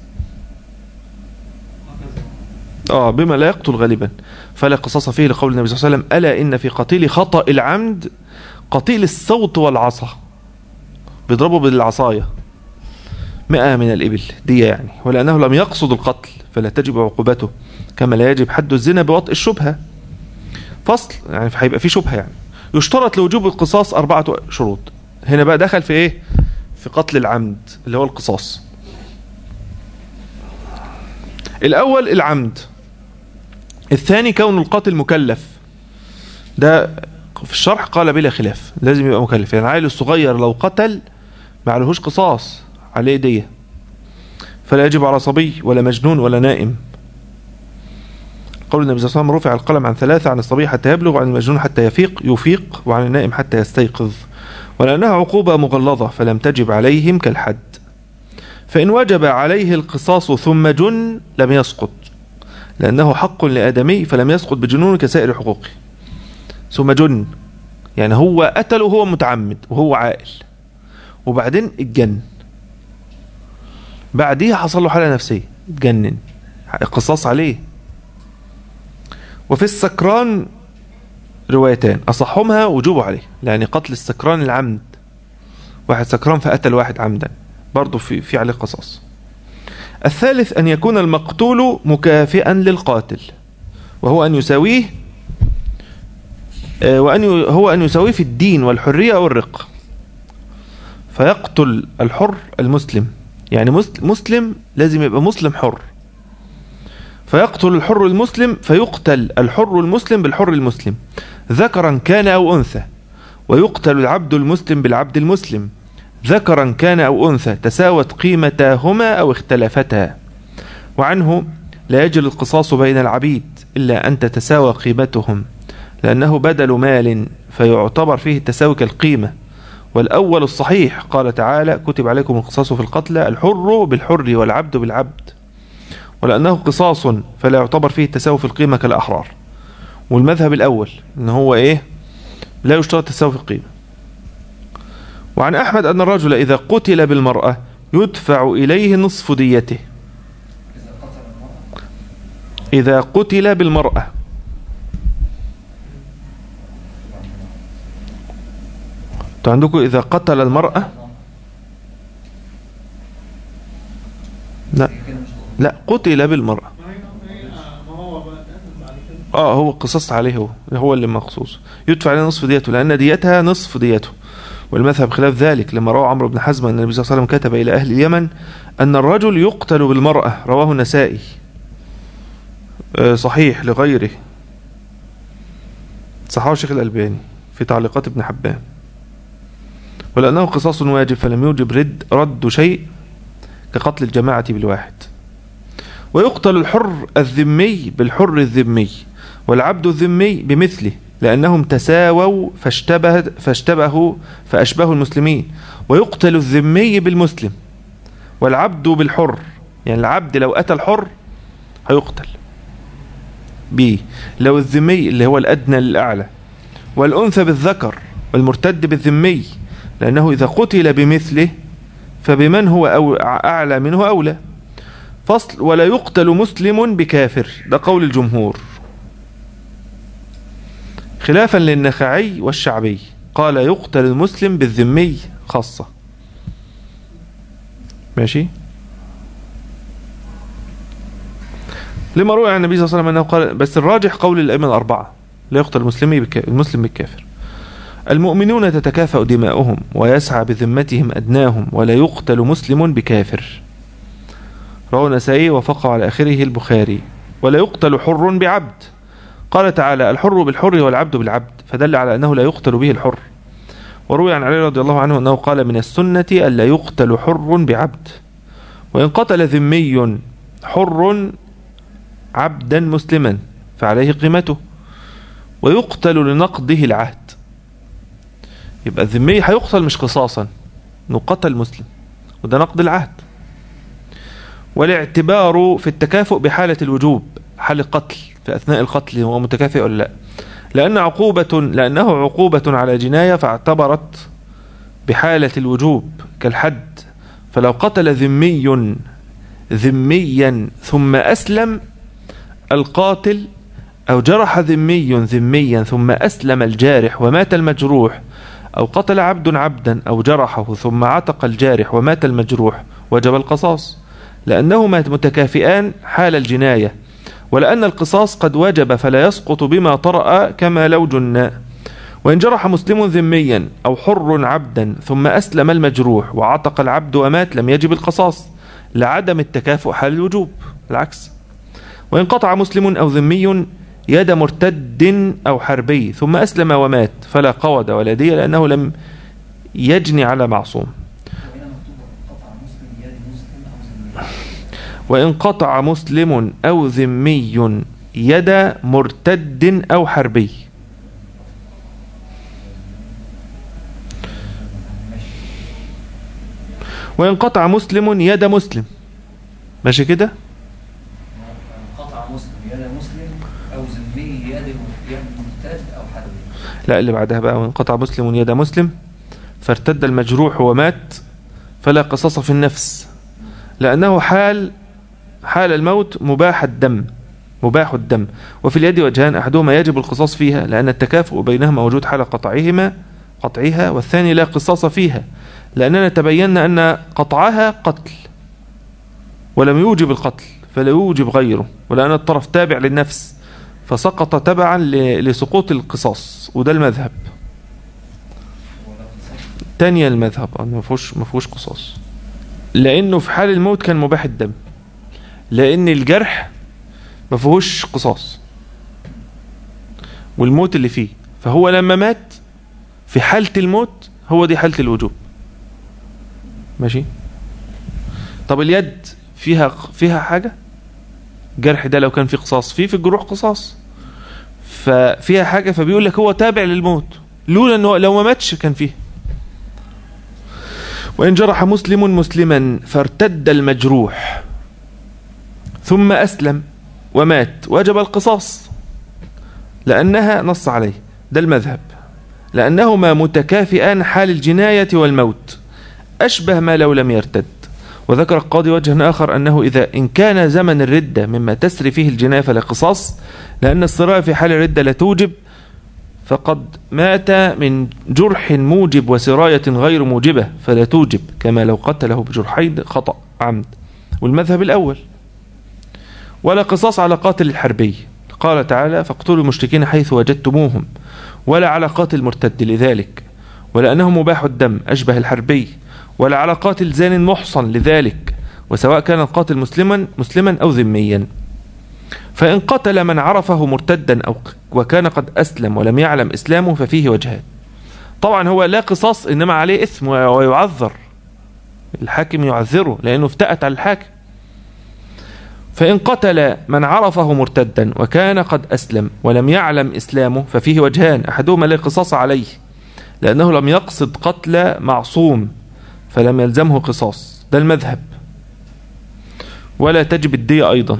اه بما لا يقتل غالبا فلا قصاص فيه لقول النبي صلى الله عليه وسلم ألا إن في قتيل خطأ العمد قتيل الصوت والعصا بيضربه بالعصاية مئة من الإبل دي يعني ولأنه لم يقصد القتل فلا تجب عقوبته كما لا يجب حد الزنا بوطء الشبهة فصل يعني هيبقى في شبهة يعني يشترط لوجوب القصاص أربعة شروط هنا بقى دخل في إيه في قتل العمد اللي هو القصاص الأول العمد الثاني كون القاتل مكلف ده في الشرح قال بلا خلاف لازم يبقى مكلف يعني العيل الصغير لو قتل ما عليهوش قصاص عليه دية فلا يجب على صبي ولا مجنون ولا نائم قول النبي صلى الله عليه وسلم رفع القلم عن ثلاثة عن الصبي حتى يبلغ وعن المجنون حتى يفيق يفيق وعن النائم حتى يستيقظ ولأنها عقوبة مغلظة فلم تجب عليهم كالحد فإن وجب عليه القصاص ثم جن لم يسقط لأنه حق لآدمي فلم يسقط بجنون كسائر حقوقه ثم جن يعني هو قتله وهو متعمد وهو عاقل وبعدين اتجن بعديها حصل له حالة نفسية اتجنن القصاص عليه وفي السكران روايتان أصحهما وجوبه عليه يعني قتل السكران العمد واحد سكران فقتل واحد عمدا برضه في في عليه قصاص الثالث أن يكون المقتول مكافئا للقاتل وهو أن يساويه آه، وأن ي- هو أن يساويه في الدين والحرية والرق فيقتل الحر المسلم يعني مس- مسلم لازم يبقى مسلم حر فيقتل الحر المسلم فيقتل الحر المسلم بالحر المسلم ذكرا كان أو أنثى ويقتل العبد المسلم بالعبد المسلم ذكرا كان أو أنثى تساوت قيمتاهما أو اختلفتا وعنه لا يجري القصاص بين العبيد إلا أن تتساوى قيمتهم لأنه بدل مال فيعتبر فيه التساوي كالقيمة والأول الصحيح قال تعالى كتب عليكم القصاص في القتلى الحر بالحر والعبد بالعبد ولأنه قصاص فلا يعتبر فيه التساوي في القيمة كالأحرار والمذهب الأول إن هو إيه لا يشترط التساوي في القيمة وعن أحمد أن الرجل إذا قتل بالمرأة يدفع إليه نصف ديته إذا قتل المرأة إذا قتل بالمرأة انتوا عندكم إذا قتل المرأة لا هي كده مش غلط. لا قتل بالمرأة ما هي ما هي- ما هو بقى اتقتل بعد كده اه هو قصص عليه هو هو اللي مخصوص يدفع عليه نصف ديته لأن ديتها نصف ديته والمذهب خلاف ذلك لما روى عمرو بن حزم أن النبي صلى الله عليه وسلم كتب إلى أهل اليمن أن الرجل يقتل بالمرأة رواه النسائي آه، صحيح لغيره صححه الشيخ الألباني في تعليقات ابن حبان ولأنه قصاص واجب فلم يوجب رد رد شيء كقتل الجماعة بالواحد ويقتل الحر الذمي بالحر الذمي والعبد الذمي بمثله لأنهم تساووا فاشتبه فاشتبهوا فأشبهوا المسلمين ويقتل الذمي بالمسلم والعبد بالحر يعني العبد لو أتى الحر هيقتل بيه لو الذمي اللي هو الأدنى للأعلى والأنثى بالذكر والمرتد بالذمي لأنه إذا قتل بمثله فبمن هو أو أعلى منه أولى فصل ولا يقتل مسلم بكافر ده قول الجمهور خلافا للنخعي والشعبي قال يقتل المسلم بالذمي خاصة ماشي لما روي عن النبي صلى الله عليه وسلم أنه قال بس الراجح قول الأئمة الأربعة لا يقتل المسلم بك... المسلم بالكافر المؤمنون تتكافأ دماؤهم ويسعى بذمتهم أدناهم ولا يقتل مسلم بكافر رواه النسائي وفقه على آخره البخاري ولا يقتل حر بعبد قال تعالى الحر بالحر والعبد بالعبد فدل على أنه لا يقتل به الحر وروي عن علي رضي الله عنه أنه قال من السنة ألا يقتل حر بعبد وإن قتل ذمي حر عبدا مسلما فعليه قيمته ويقتل لنقضه العهد يبقى الذمي هيقتل مش قصاصا انه قتل مسلم وده نقض العهد والاعتبار في التكافؤ بحالة الوجوب حال القتل في أثناء القتل هو متكافئ ولا لا لأن عقوبة لأنه عقوبة على جناية فاعتبرت بحالة الوجوب كالحد فلو قتل ذمي ذميا ثم أسلم القاتل أو جرح ذمي ذميا ثم أسلم الجارح ومات المجروح أو قتل عبد عبدا أو جرحه ثم عتق الجارح ومات المجروح وجب القصاص لأنهما متكافئان حال الجناية ولأن القصاص قد وجب فلا يسقط بما طرأ كما لو جنا وإن جرح مسلم ذميا أو حر عبدا ثم أسلم المجروح وعتق العبد ومات لم يجب القصاص لعدم التكافؤ حال الوجوب العكس وإن قطع مسلم أو ذمي يد مرتد أو حربي ثم أسلم ومات فلا قود ولا دية لأنه لم يجني على معصوم وهنا مكتوب قطع مسلم يد مسلم أو ذمي وإن قطع مسلم أو ذمي يد مرتد أو حربي ماشي وإن قطع مسلم يد مسلم ماشي كده قطع مسلم يد مسلم أو ذمي يد يد مرتد أو حربي لا اللي بعدها بقى وإن قطع مسلم يد مسلم فارتد المجروح ومات فلا قصاص في النفس لأنه حال حال الموت مباح الدم مباح الدم وفي اليد وجهان أحدهما يجب القصاص فيها لأن التكافؤ بينهما موجود حال قطعهما قطعها والثاني لا قصاص فيها لأننا تبينا أن قطعها قتل ولم يوجب القتل فلا يوجب غيره ولأن الطرف تابع للنفس فسقط تبعا ل- لسقوط القصاص وده المذهب ولا قصاص تانية المذهب آه، ما فيهوش ما فيهوش قصاص لانه في حال الموت كان مباح الدم لان الجرح ما فيهوش قصاص والموت اللي فيه فهو لما مات في حالة الموت هو دي حالة الوجوب ماشي طب اليد فيها فيها حاجة جرح ده لو كان فيه قصاص فيه في الجروح قصاص ففيها حاجة فبيقول لك هو تابع للموت لولا انه لو ما ماتش كان فيه وإن جرح مسلم مسلما فارتد المجروح ثم أسلم ومات وجب القصاص لأنها نص عليه ده المذهب لأنهما متكافئان حال الجناية والموت أشبه ما لو لم يرتد وذكر القاضي وجها آخر أنه إذا إن كان زمن الردة مما تسري فيه الجناية فلا قصاص لأن الصراع في حال الردة لا توجب فقد مات من جرح موجب وسراية غير موجبة فلا توجب كما لو قتله بجرحين خطأ عمد والمذهب الأول ولا قصاص على قاتل الحربي قال تعالى فاقتلوا المشركين حيث وجدتموهم ولا على قاتل مرتد لذلك ولأنه مباح الدم أشبه الحربي ولا على قاتل زان محصن لذلك وسواء كان القاتل مسلما مسلما أو ذميا فإن قتل من عرفه مرتدا أو وكان قد أسلم ولم يعلم إسلامه ففيه وجهان طبعا هو لا قصاص إنما عليه إثم ويعذر الحاكم يعذره لأنه افتأت على الحاكم فإن قتل من عرفه مرتدا وكان قد أسلم ولم يعلم إسلامه ففيه وجهان أحدهما لا قصاص عليه لأنه لم يقصد قتل معصوم فلم يلزمه قصاص ده المذهب ولا تجب الدية أيضا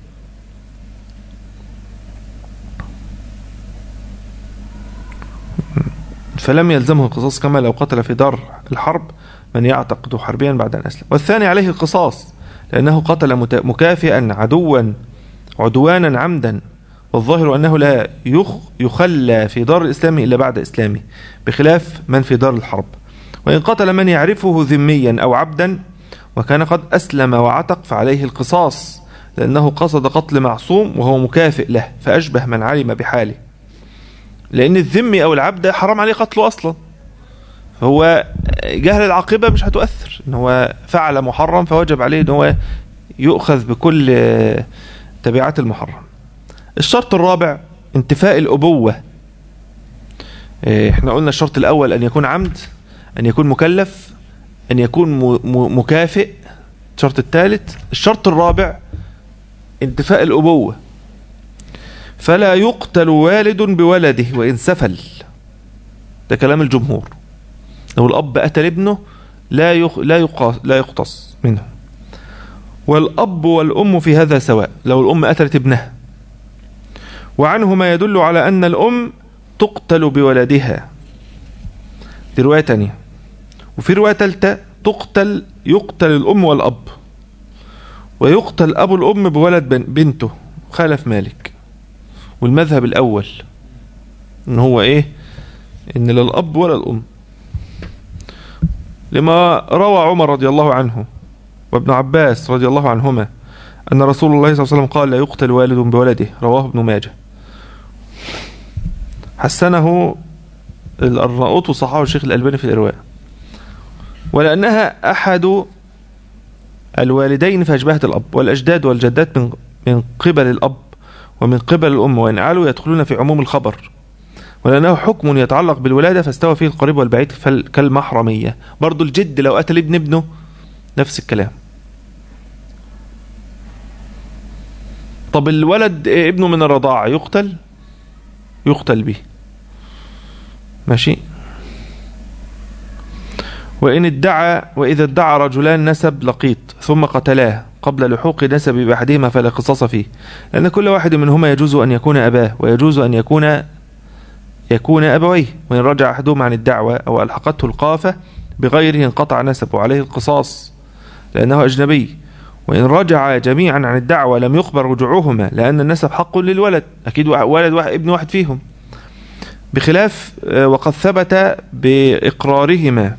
فلم يلزمه القصاص كما لو قتل في دار الحرب من يعتقد حربيا بعد أن أسلم والثاني عليه القصاص لأنه قتل مت- مكافئا عدوا عدوانا عمدا والظاهر أنه لا يخ يخلى في دار الإسلام إلا بعد إسلامه بخلاف من في دار الحرب وإن قتل من يعرفه ذميا أو عبدا وكان قد أسلم وعتق فعليه القصاص لأنه قصد قتل معصوم وهو مكافئ له فأشبه من علم بحاله لأن الذمي أو العبد حرام عليه قتله أصلا فهو جهل العاقبة مش هتؤثر إن هو فعل محرم فوجب عليه إن هو يؤخذ بكل آه، تبعات المحرم الشرط الرابع انتفاء الأبوة آه، احنا قلنا الشرط الأول أن يكون عمد أن يكون مكلف أن يكون م- م- مكافئ الشرط الثالث الشرط الرابع انتفاء الأبوة فلا يقتل والد بولده وإن سفل ده كلام الجمهور لو الأب قتل ابنه لا يخ... لا يقاس... لا يقتص منه والأب والأم في هذا سواء لو الأم قتلت ابنها وعنه ما يدل على أن الأم تقتل بولدها دي رواية تانية وفي رواية تالتة تقتل يقتل الأم والأب ويقتل أبو الأم بولد بن... بنته خالف مالك والمذهب الأول إن هو إيه إن لا الأب ولا الأم لما روى عمر رضي الله عنه وابن عباس رضي الله عنهما أن رسول الله صلى الله عليه وسلم قال لا يقتل والد بولده رواه ابن ماجه حسنه الأرناؤوط وصححه الشيخ الألباني في الإرواء ولأنها أحد الوالدين فأشبهت الأب والأجداد والجدات من من قبل الأب ومن قبل الأم وإن علوا يدخلون في عموم الخبر ولأنه حكم يتعلق بالولادة فاستوى فيه القريب والبعيد فال- كالمحرمية برضو الجد لو قتل ابن ابنه نفس الكلام طب الولد إيه، ابنه من الرضاعة يقتل يقتل به ماشي وإن ادعى وإذا ادعى رجلان نسب لقيط ثم قتلاه قبل لحوق نسب بأحدهما فلا قصاص فيه لأن كل واحد منهما يجوز أن يكون أباه ويجوز أن يكون يكون أبويه وإن رجع أحدهما عن الدعوة أو ألحقته القافة بغيره انقطع نسبه عليه القصاص لأنه أجنبي وإن رجع جميعا عن الدعوة لم يقبل رجوعهما لأن النسب حق للولد أكيد ولد واحد ابن واحد فيهم بخلاف آه، وقد ثبت بإقرارهما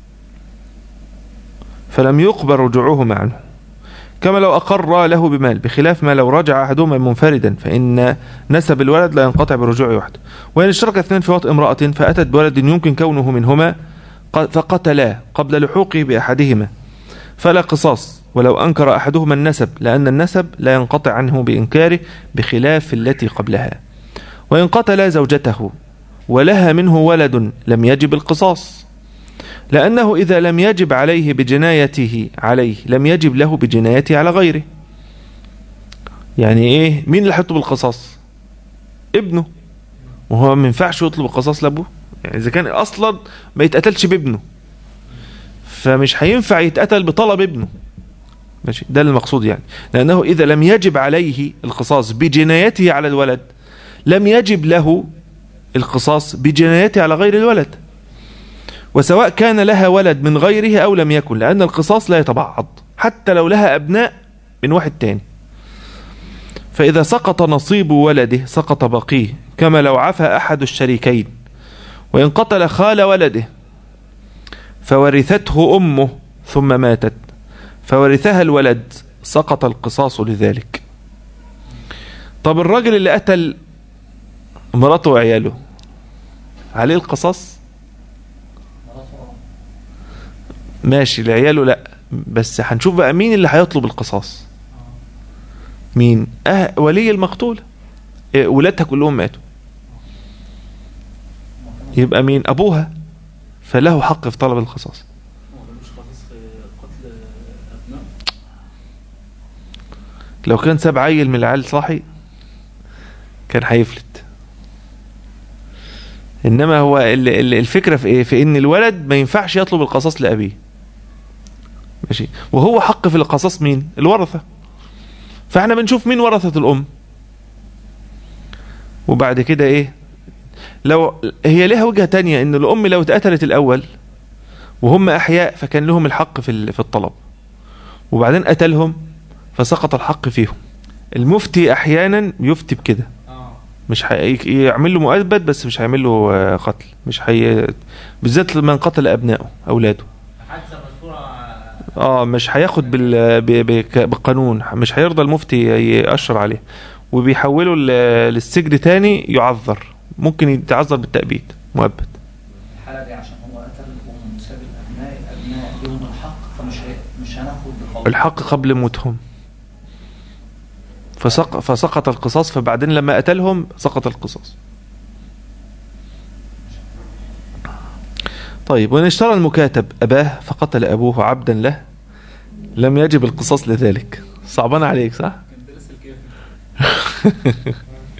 فلم يقبل رجوعهما عنه كما لو أقر له بمال بخلاف ما لو رجع أحدهما منفردا فإن نسب الولد لا ينقطع برجوع وحده وإن اشترك اثنان في وطء امرأة فأتت بولد يمكن كونه منهما ق- فقتلا قبل لحوقه بأحدهما فلا قصاص ولو أنكر أحدهما النسب لأن النسب لا ينقطع عنه بإنكاره بخلاف التي قبلها وإن قتل زوجته ولها منه ولد لم يجب القصاص لأنه إذا لم يجب عليه بجنايته عليه لم يجب له بجنايته على غيره يعني إيه مين اللي هيطلب القصاص ابنه وهو ما ينفعش يطلب القصاص لأبوه يعني إذا كان أصلا ما يتقتلش بابنه فمش هينفع يتقتل بطلب ابنه ماشي ده المقصود يعني لأنه إذا لم يجب عليه القصاص بجنايته على الولد لم يجب له القصاص بجنايته على غير الولد وسواء كان لها ولد من غيره أو لم يكن لأن القصاص لا يتبعض حتى لو لها أبناء من واحد تاني فإذا سقط نصيب ولده سقط بقيه كما لو عفى أحد الشريكين وإن قتل خال ولده فورثته أمه ثم ماتت فورثها الولد سقط القصاص لذلك طب الراجل اللي قتل مراته وعياله عليه القصاص مراته اه ماشي لعياله لا بس هنشوف بقى مين اللي هيطلب القصاص مين أه ولي المقتول إيه، ولادها كلهم ماتوا يبقى مين ابوها فله حق في طلب القصاص هو ملوش قصاص في قتل أبناء لو كان ساب عيل من العيال صاحي كان هيفلت انما هو ال- ال- الفكره في ايه في ان الولد ما ينفعش يطلب القصاص لابيه ماشي وهو حق في القصاص مين الورثه فاحنا بنشوف مين ورثه الام وبعد كده ايه لو هي لها وجهه تانية ان الام لو اتقتلت الاول وهم احياء فكان لهم الحق في ال- في الطلب وبعدين قتلهم فسقط الحق فيهم المفتي احيانا يفتي بكده اه مش حي... يعمل له مؤبد بس مش هيعمل له آه، قتل مش هي بالذات من قتل ابنائه اولاده حادثة مشهورة اه مش هياخد بال... ب... ب... بالقانون مش هيرضى المفتي يأشر عليه وبيحوله ل... للسجن تاني يعذر ممكن يتعذر بالتأبيد مؤبد الحالة دي عشان هو قتل الأم وساب الأبناء الأبناء لهم الحق فمش هي... مش هناخد بقول الحق قبل موتهم فسق... فسقط القصاص فبعدين لما قتلهم سقط القصاص طيب وإن اشترى المكاتب أباه فقتل أبوه عبدا له لم يجب القصاص لذلك صعبان عليك صح؟ كان درس الكافر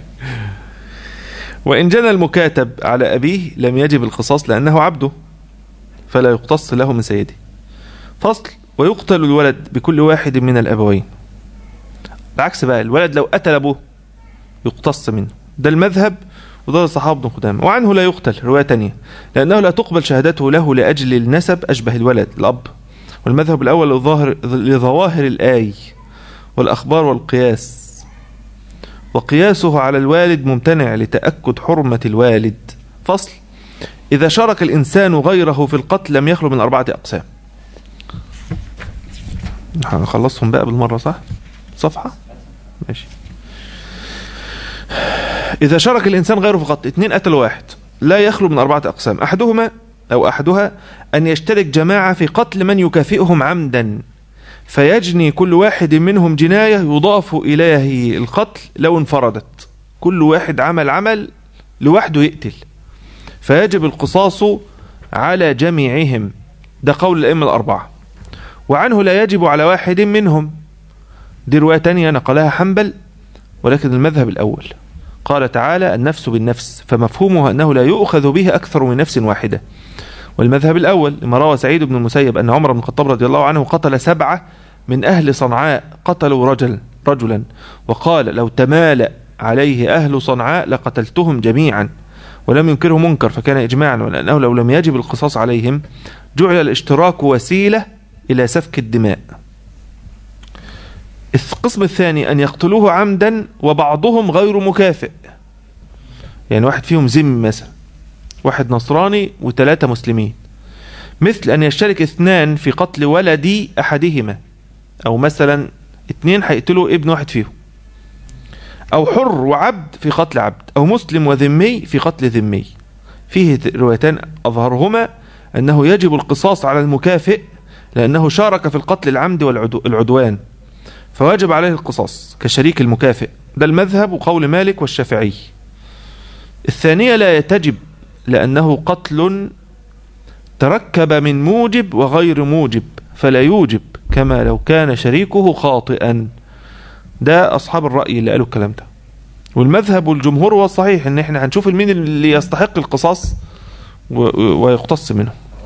وإن جنى المكاتب على أبيه لم يجب القصاص لأنه عبده فلا يقتص له من سيده فصل ويقتل الولد بكل واحد من الأبوين العكس بقى الولد لو قتل أبوه يقتص منه ده المذهب وده الصحابة بن قدامة وعنه لا يقتل رواية تانية لأنه لا تقبل شهادته له لأجل النسب أشبه الولد الأب والمذهب الأول لظاهر لظواهر الآي والأخبار والقياس وقياسه على الوالد ممتنع لتأكد حرمة الوالد فصل إذا شارك الإنسان غيره في القتل لم يخلو من أربعة أقسام هنخلصهم بقى بالمرة صح صفحة ماشي إذا شارك الإنسان غيره في القتل اتنين قتلوا واحد لا يخلو من أربعة أقسام أحدهما أو أحدها أن يشترك جماعة في قتل من يكافئهم عمدا فيجني كل واحد منهم جناية يضاف إليه القتل لو انفردت كل واحد عمل عمل لوحده يقتل فيجب القصاص على جميعهم ده قول الأئمة الأربعة وعنه لا يجب على واحد منهم دي رواية تانية نقلها حنبل ولكن المذهب الأول قال تعالى النفس بالنفس فمفهومها أنه لا يؤخذ به أكثر من نفس واحدة والمذهب الأول لما روى سعيد بن المسيب أن عمر بن الخطاب رضي الله عنه قتل سبعة من أهل صنعاء قتلوا رجل رجلا وقال لو تمالأ عليه أهل صنعاء لقتلتهم جميعا ولم ينكره منكر فكان إجماعا ولأنه لو لم يجب القصاص عليهم جعل الاشتراك وسيلة إلى سفك الدماء القسم الثاني أن يقتلوه عمدا وبعضهم غير مكافئ يعني واحد فيهم زم مثلا واحد نصراني وثلاثة مسلمين مثل أن يشترك اثنان في قتل ولد أحدهما أو مثلا اثنين هيقتلوا ابن واحد فيهم أو حر وعبد في قتل عبد أو مسلم وذمي في قتل ذمي فيه روايتان أظهرهما أنه يجب القصاص على المكافئ لأنه شارك في القتل العمد والعدوان فواجب عليه القصاص كشريك المكافئ ده المذهب وقول مالك والشافعي الثانية لا يتجب لأنه قتل تركب من موجب وغير موجب فلا يوجب كما لو كان شريكه خاطئا ده أصحاب الرأي اللي قالوا الكلام ده والمذهب والجمهور هو الصحيح ان احنا هنشوف مين اللي يستحق القصاص و- و- ويقتص منه طيب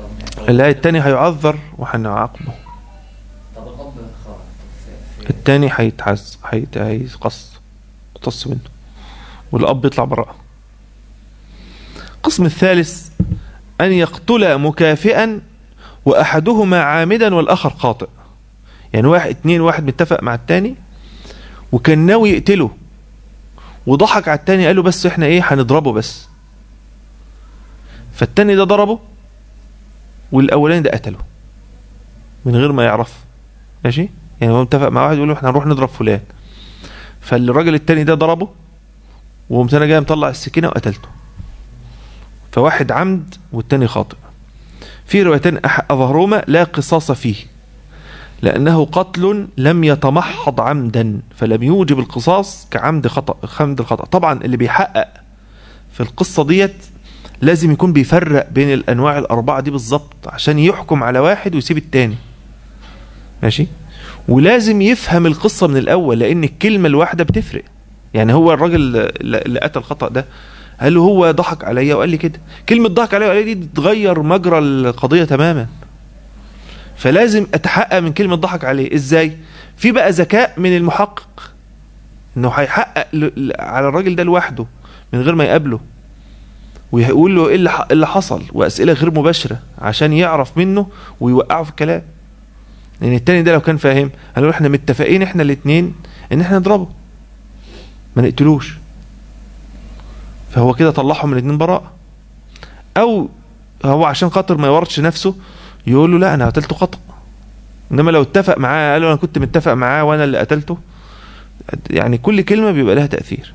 لا التاني هيعذر وهنعاقبه طب الاب خرج في- في- التاني هيتحز هيت- هيقص يقتص منه والاب يطلع براءة القسم الثالث أن يقتل مكافئا وأحدهما عامدا والآخر خاطئ يعني واحد اتنين واحد متفق مع التاني وكان ناوي يقتله وضحك على التاني قال له بس احنا ايه هنضربه بس فالتاني ده ضربه والاولاني ده قتله من غير ما يعرف ماشي يعني هو متفق مع واحد يقول له احنا هنروح نضرب فلان فالراجل التاني ده ضربه وقمت انا جاي مطلع السكينه وقتلته فواحد عمد والتاني خاطئ في روايتين أح- اظهرهما لا قصاص فيه لانه قتل لم يتمحض عمدا فلم يوجب القصاص كعمد خطا خمد الخطا طبعا اللي بيحقق في القصه ديت لازم يكون بيفرق بين الانواع الاربعه دي بالظبط عشان يحكم على واحد ويسيب التاني ماشي ولازم يفهم القصة من الأول لأن الكلمة الواحدة بتفرق يعني هو الراجل اللي اللي قتل الخطأ ده قال له هو ضحك عليا وقال لي كده كلمة ضحك عليا وقال لي دي تغير مجرى القضية تماما فلازم أتحقق من كلمة ضحك عليه إزاي في بقى ذكاء من المحقق إنه هيحقق ل- ل- على الراجل ده لوحده من غير ما يقابله ويقول له ايه اللي ح- إيه اللي حصل واسئله غير مباشره عشان يعرف منه ويوقعه في الكلام لان التاني ده لو كان فاهم قالوا احنا متفقين احنا الاثنين ان احنا نضربه ما نقتلوش فهو كده طلعهم الاثنين براءة او هو عشان خاطر ما يورطش نفسه يقول له لا انا قتلته خطأ انما لو اتفق معاه قال له انا كنت متفق معاه وانا اللي قتلته يعني كل كلمة بيبقى لها تأثير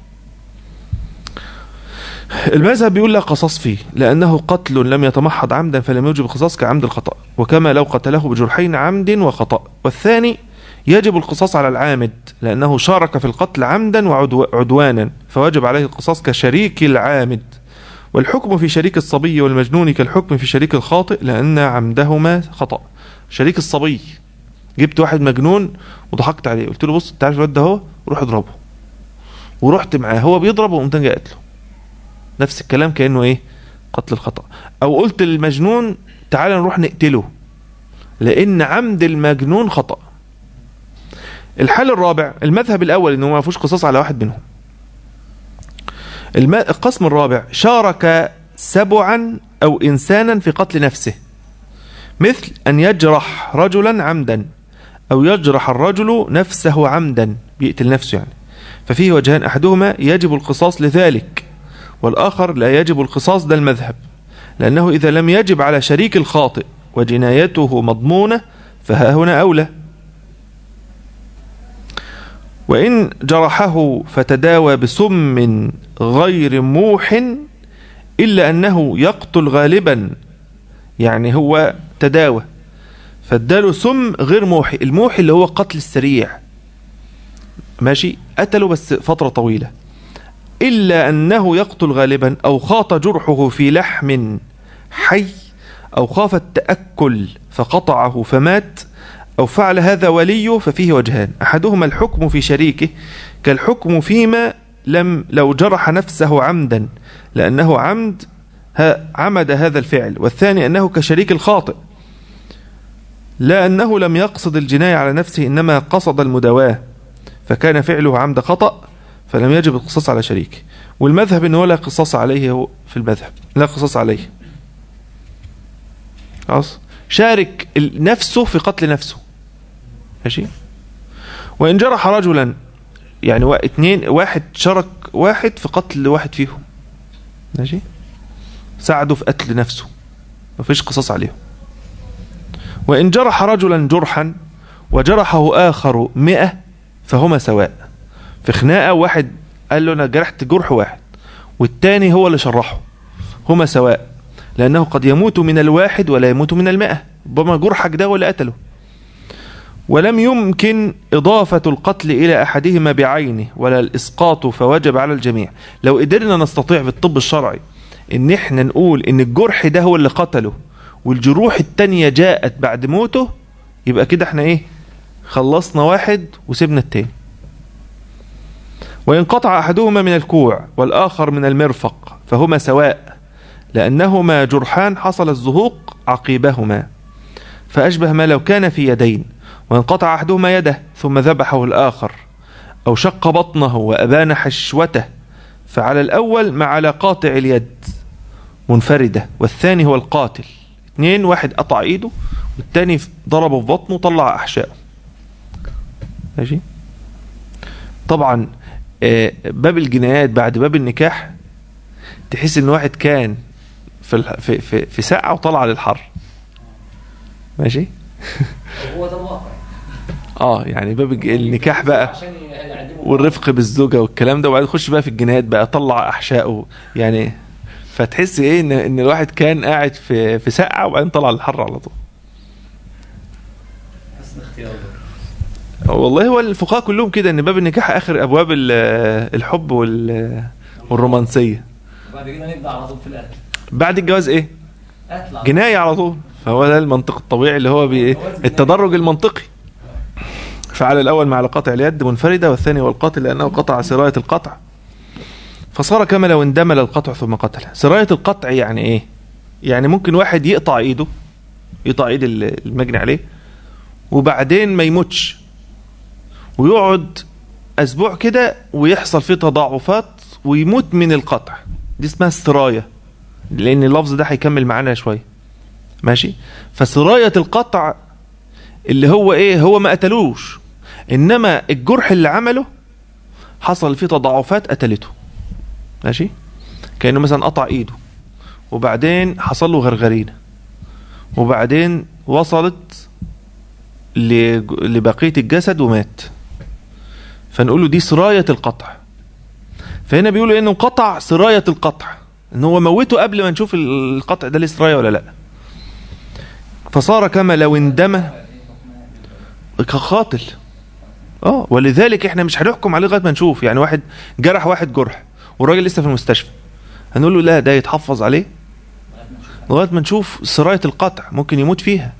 المذهب بيقول لا قصاص فيه لأنه قتل لم يتمحض عمدا فلم يوجب القصاص كعمد الخطأ وكما لو قتله بجرحين عمد وخطأ والثاني يجب القصاص على العامد لأنه شارك في القتل عمدا وعدوانا فوجب عليه القصاص كشريك العامد والحكم في شريك الصبي والمجنون كالحكم في شريك الخاطئ لأن عمدهما خطأ شريك الصبي جبت واحد مجنون وضحكت عليه قلت له بص انت عارف الواد ده اهو روح اضربه ورحت معاه هو بيضربه وقمت جاي قتله نفس الكلام كانه ايه قتل الخطا او قلت للمجنون تعال نروح نقتله لان عمد المجنون خطا الحل الرابع المذهب الاول انه ما فيهوش قصاص على واحد منهم الم... القسم الرابع شارك سبعا او انسانا في قتل نفسه مثل ان يجرح رجلا عمدا او يجرح الرجل نفسه عمدا بيقتل نفسه يعني ففيه وجهان احدهما يجب القصاص لذلك والآخر لا يجب القصاص ده المذهب لأنه إذا لم يجب على شريك الخاطئ وجنايته مضمونة فها هنا أولى وإن جرحه فتداوى بسم غير موح إلا أنه يقتل غالبا يعني هو تداوى فاداله سم غير موحي الموحي اللي هو قتل السريع ماشي قتله بس فترة طويلة إلا أنه يقتل غالبا أو خاط جرحه في لحم حي أو خاف التأكل فقطعه فمات أو فعل هذا وليه ففيه وجهان أحدهما الحكم في شريكه كالحكم فيما لم لو جرح نفسه عمدا لأنه عمد ها عمد هذا الفعل والثاني أنه كشريك الخاطئ لا أنه لم يقصد الجناية على نفسه إنما قصد المداواة فكان فعله عمد خطأ فلم يجب القصاص على شريكه والمذهب ان هو لا قصاص عليه هو في المذهب لا قصاص عليه خلاص شارك ال- نفسه في قتل نفسه ماشي وان جرح رجلا يعني وا- اتنين واحد شارك واحد في قتل واحد فيهم ماشي ساعده في قتل نفسه مفيش قصاص عليهم وإن جرح رجلا جرحا وجرحه آخر مئة فهما سواء في خناقة واحد قال له أنا جرحت جرح واحد والتاني هو اللي شرحه هما سواء لأنه قد يموت من الواحد ولا يموت من المئة ربما جرحك ده ولا قتله ولم يمكن إضافة القتل إلى أحدهما بعينه ولا الإسقاط فوجب على الجميع لو قدرنا نستطيع بالطب الشرعي إن إحنا نقول إن الجرح ده هو اللي قتله والجروح التانية جاءت بعد موته يبقى كده إحنا إيه خلصنا واحد وسيبنا التاني وإن قطع أحدهما من الكوع والآخر من المرفق فهما سواء لأنهما جرحان حصل الزهوق عقيبهما فأشبه ما لو كان في يدين وانقطع أحدهما يده ثم ذبحه الآخر أو شق بطنه وأبان حشوته فعلى الأول مع على قاطع اليد منفردة والثاني هو القاتل اثنين واحد قطع ايده والتاني ضربه في بطنه وطلع أحشائه ماشي طبعا آه، باب الجنايات بعد باب النكاح تحس ان واحد كان في الح- في في, في ساعة وطلع للحر ماشي هو ده الواقع اه يعني باب الج- النكاح بقى عشان يعدموا والرفق بالزوجه والكلام ده وبعدين تخش بقى في الجنايات بقى طلع احشائه يعني فتحس ايه ان ان الواحد كان قاعد في في سقعه وبعدين طلع الحر على طول حسن اختيار والله هو الفقهاء كلهم كده ان باب النكاح اخر ابواب ال- الحب وال والرومانسيه وبعد كده نبدا على طول في القتل بعد الجواز ايه قتل على جنايه على طول فهو ده المنطق الطبيعي اللي هو بايه التدرج المنطقي فعلى الاول مع قطع اليد منفرده والثاني هو القاتل لانه قطع سرايه القطع فصار كما لو اندمل القطع ثم قتله سرايه القطع يعني ايه يعني ممكن واحد يقطع ايده يقطع ايد ال- المجني عليه وبعدين ما يموتش ويقعد اسبوع كده ويحصل فيه تضاعفات ويموت من القطع دي اسمها السرايه لان اللفظ ده هيكمل معانا شويه ماشي فسرايه القطع اللي هو ايه هو ما قتلوش انما الجرح اللي عمله حصل فيه تضاعفات قتلته ماشي كانه مثلا قطع ايده وبعدين حصل له غرغرينه وبعدين وصلت لج- لبقيه الجسد ومات فنقول له دي سرايه القطع فهنا بيقولوا انه قطع سرايه القطع ان هو موته قبل ما نشوف القطع ده ليه سرايه ولا لا فصار كما لو اندمى كقاتل اه ولذلك احنا مش هنحكم عليه لغايه ما نشوف يعني واحد جرح واحد جرح والراجل لسه في المستشفى هنقول له لا ده يتحفظ عليه لغايه ما نشوف سرايه القطع ممكن يموت فيها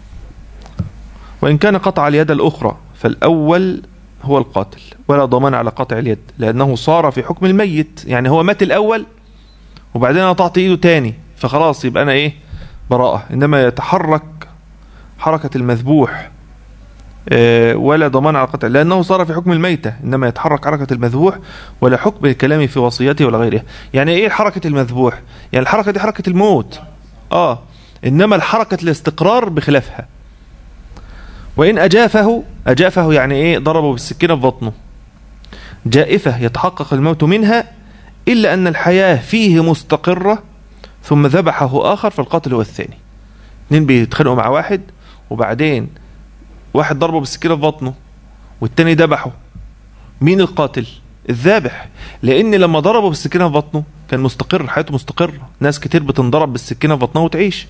وان كان قطع اليد الاخرى فالاول هو القاتل ولا ضمان على قطع اليد لانه صار في حكم الميت يعني هو مات الاول وبعدين انا قطعت ايده تاني فخلاص يبقى انا ايه براءه انما يتحرك حركه المذبوح آه، ولا ضمان على القطع لأنه صار في حكم الميتة إنما يتحرك حركة المذبوح ولا حكم الكلام في وصيته ولا غيره يعني إيه حركة المذبوح يعني الحركة دي حركة الموت آه إنما الحركة الاستقرار بخلافها وإن أجافه أجافه يعني إيه ضربه بالسكينة في بطنه جائفة يتحقق الموت منها إلا أن الحياة فيه مستقرة ثم ذبحه آخر فالقاتل هو الثاني اتنين بيتخانقوا مع واحد وبعدين واحد ضربه بالسكينه في بطنه والتاني ذبحه مين القاتل الذابح لان لما ضربه بالسكينه في بطنه كان مستقر حياته مستقره ناس كتير بتنضرب بالسكينه في بطنها وتعيش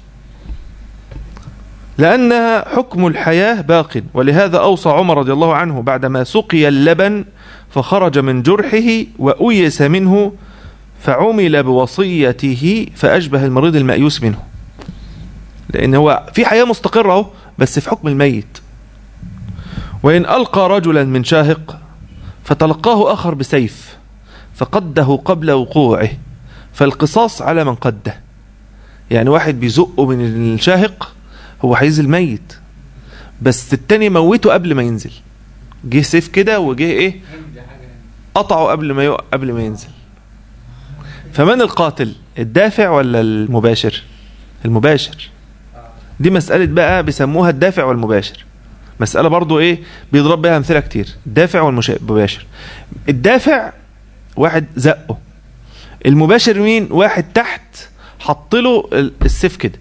لأنها حكم الحياة باق ولهذا أوصى عمر رضي الله عنه بعدما سقي اللبن فخرج من جرحه وأيس منه فعمل بوصيته فأشبه المريض المأيوس منه لأن هو في حياة مستقرة أهو بس في حكم الميت وإن ألقى رجلا من شاهق فتلقاه آخر بسيف فقده قبل وقوعه فالقصاص على من قده يعني واحد بيزقه من الشاهق هو هينزل ميت بس التاني موته قبل ما ينزل جه سيف كده وجه ايه قطعه قبل ما يق... قبل ما ينزل فمن القاتل الدافع ولا المباشر المباشر دي مسألة بقى بيسموها الدافع والمباشر مسألة برضو ايه بيضرب بها امثلة كتير الدافع والمباشر الدافع واحد زقه المباشر مين واحد تحت حط له السيف كده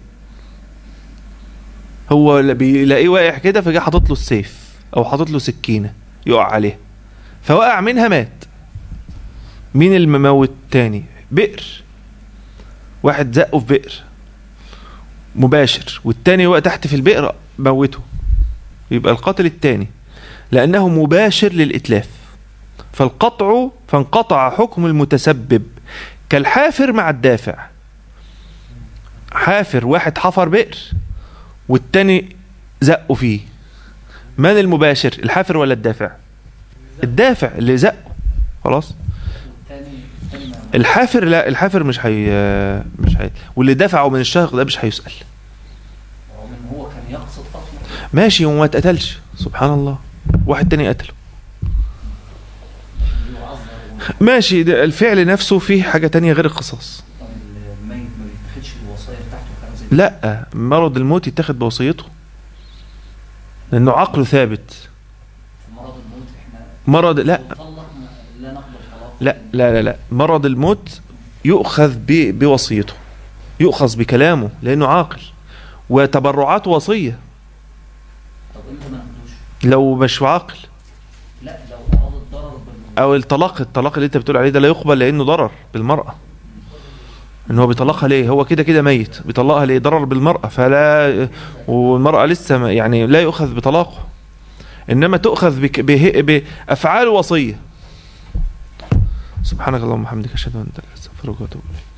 هو بيلاقيه واقع كده فجاه حاطط له السيف او حاطط له سكينه يقع عليها فوقع منها مات مين المموت تاني بئر واحد زقه في بئر مباشر والتاني وقع تحت في البئر موته يبقى القاتل التاني لأنه مباشر للإتلاف فالقطع فانقطع حكم المتسبب كالحافر مع الدافع حافر واحد حفر بئر والتاني زقه فيه من المباشر الحافر ولا الدافع الدافع اللي زقه خلاص الثاني التاني ما- الحافر لا الحافر مش هي مش هي واللي دفعه من الشهق ده مش هيسأل رغم ان هو كان يقصد قتله ماشي وما اتقتلش سبحان الله واحد تاني قتله يعذر ماشي ده الفعل نفسه فيه حاجة تانية غير القصاص طب الميت ما بيتاخدش الوصايا بتاعته كلام زي كده؟ لا مرض الموت يتاخد بوصيته لأنه عقله ثابت في مرض الموت احنا مرض لا لو طلق ما- لا نقبل طلاقه لا لا لا, لا. مرض الموت يؤخذ ب- بوصيته يؤخذ بكلامه لأنه عاقل وتبرعات وصية طب امتى ما ناخدوش؟ لو مش عاقل لا لو اراد الضرر بال او الطلاق الطلاق اللي انت بتقول عليه ده لا يقبل لانه ضرر بالمرأة ان هو بيطلقها ليه هو كده كده ميت بيطلقها ليه ضرر بالمرأة فلا والمرأة لسه ما- يعني لا يؤخذ بطلاقه انما تؤخذ بك به بافعال وصية سبحانك اللهم وبحمدك اشهد ان لا اله الا انت استغفرك واتوب اليك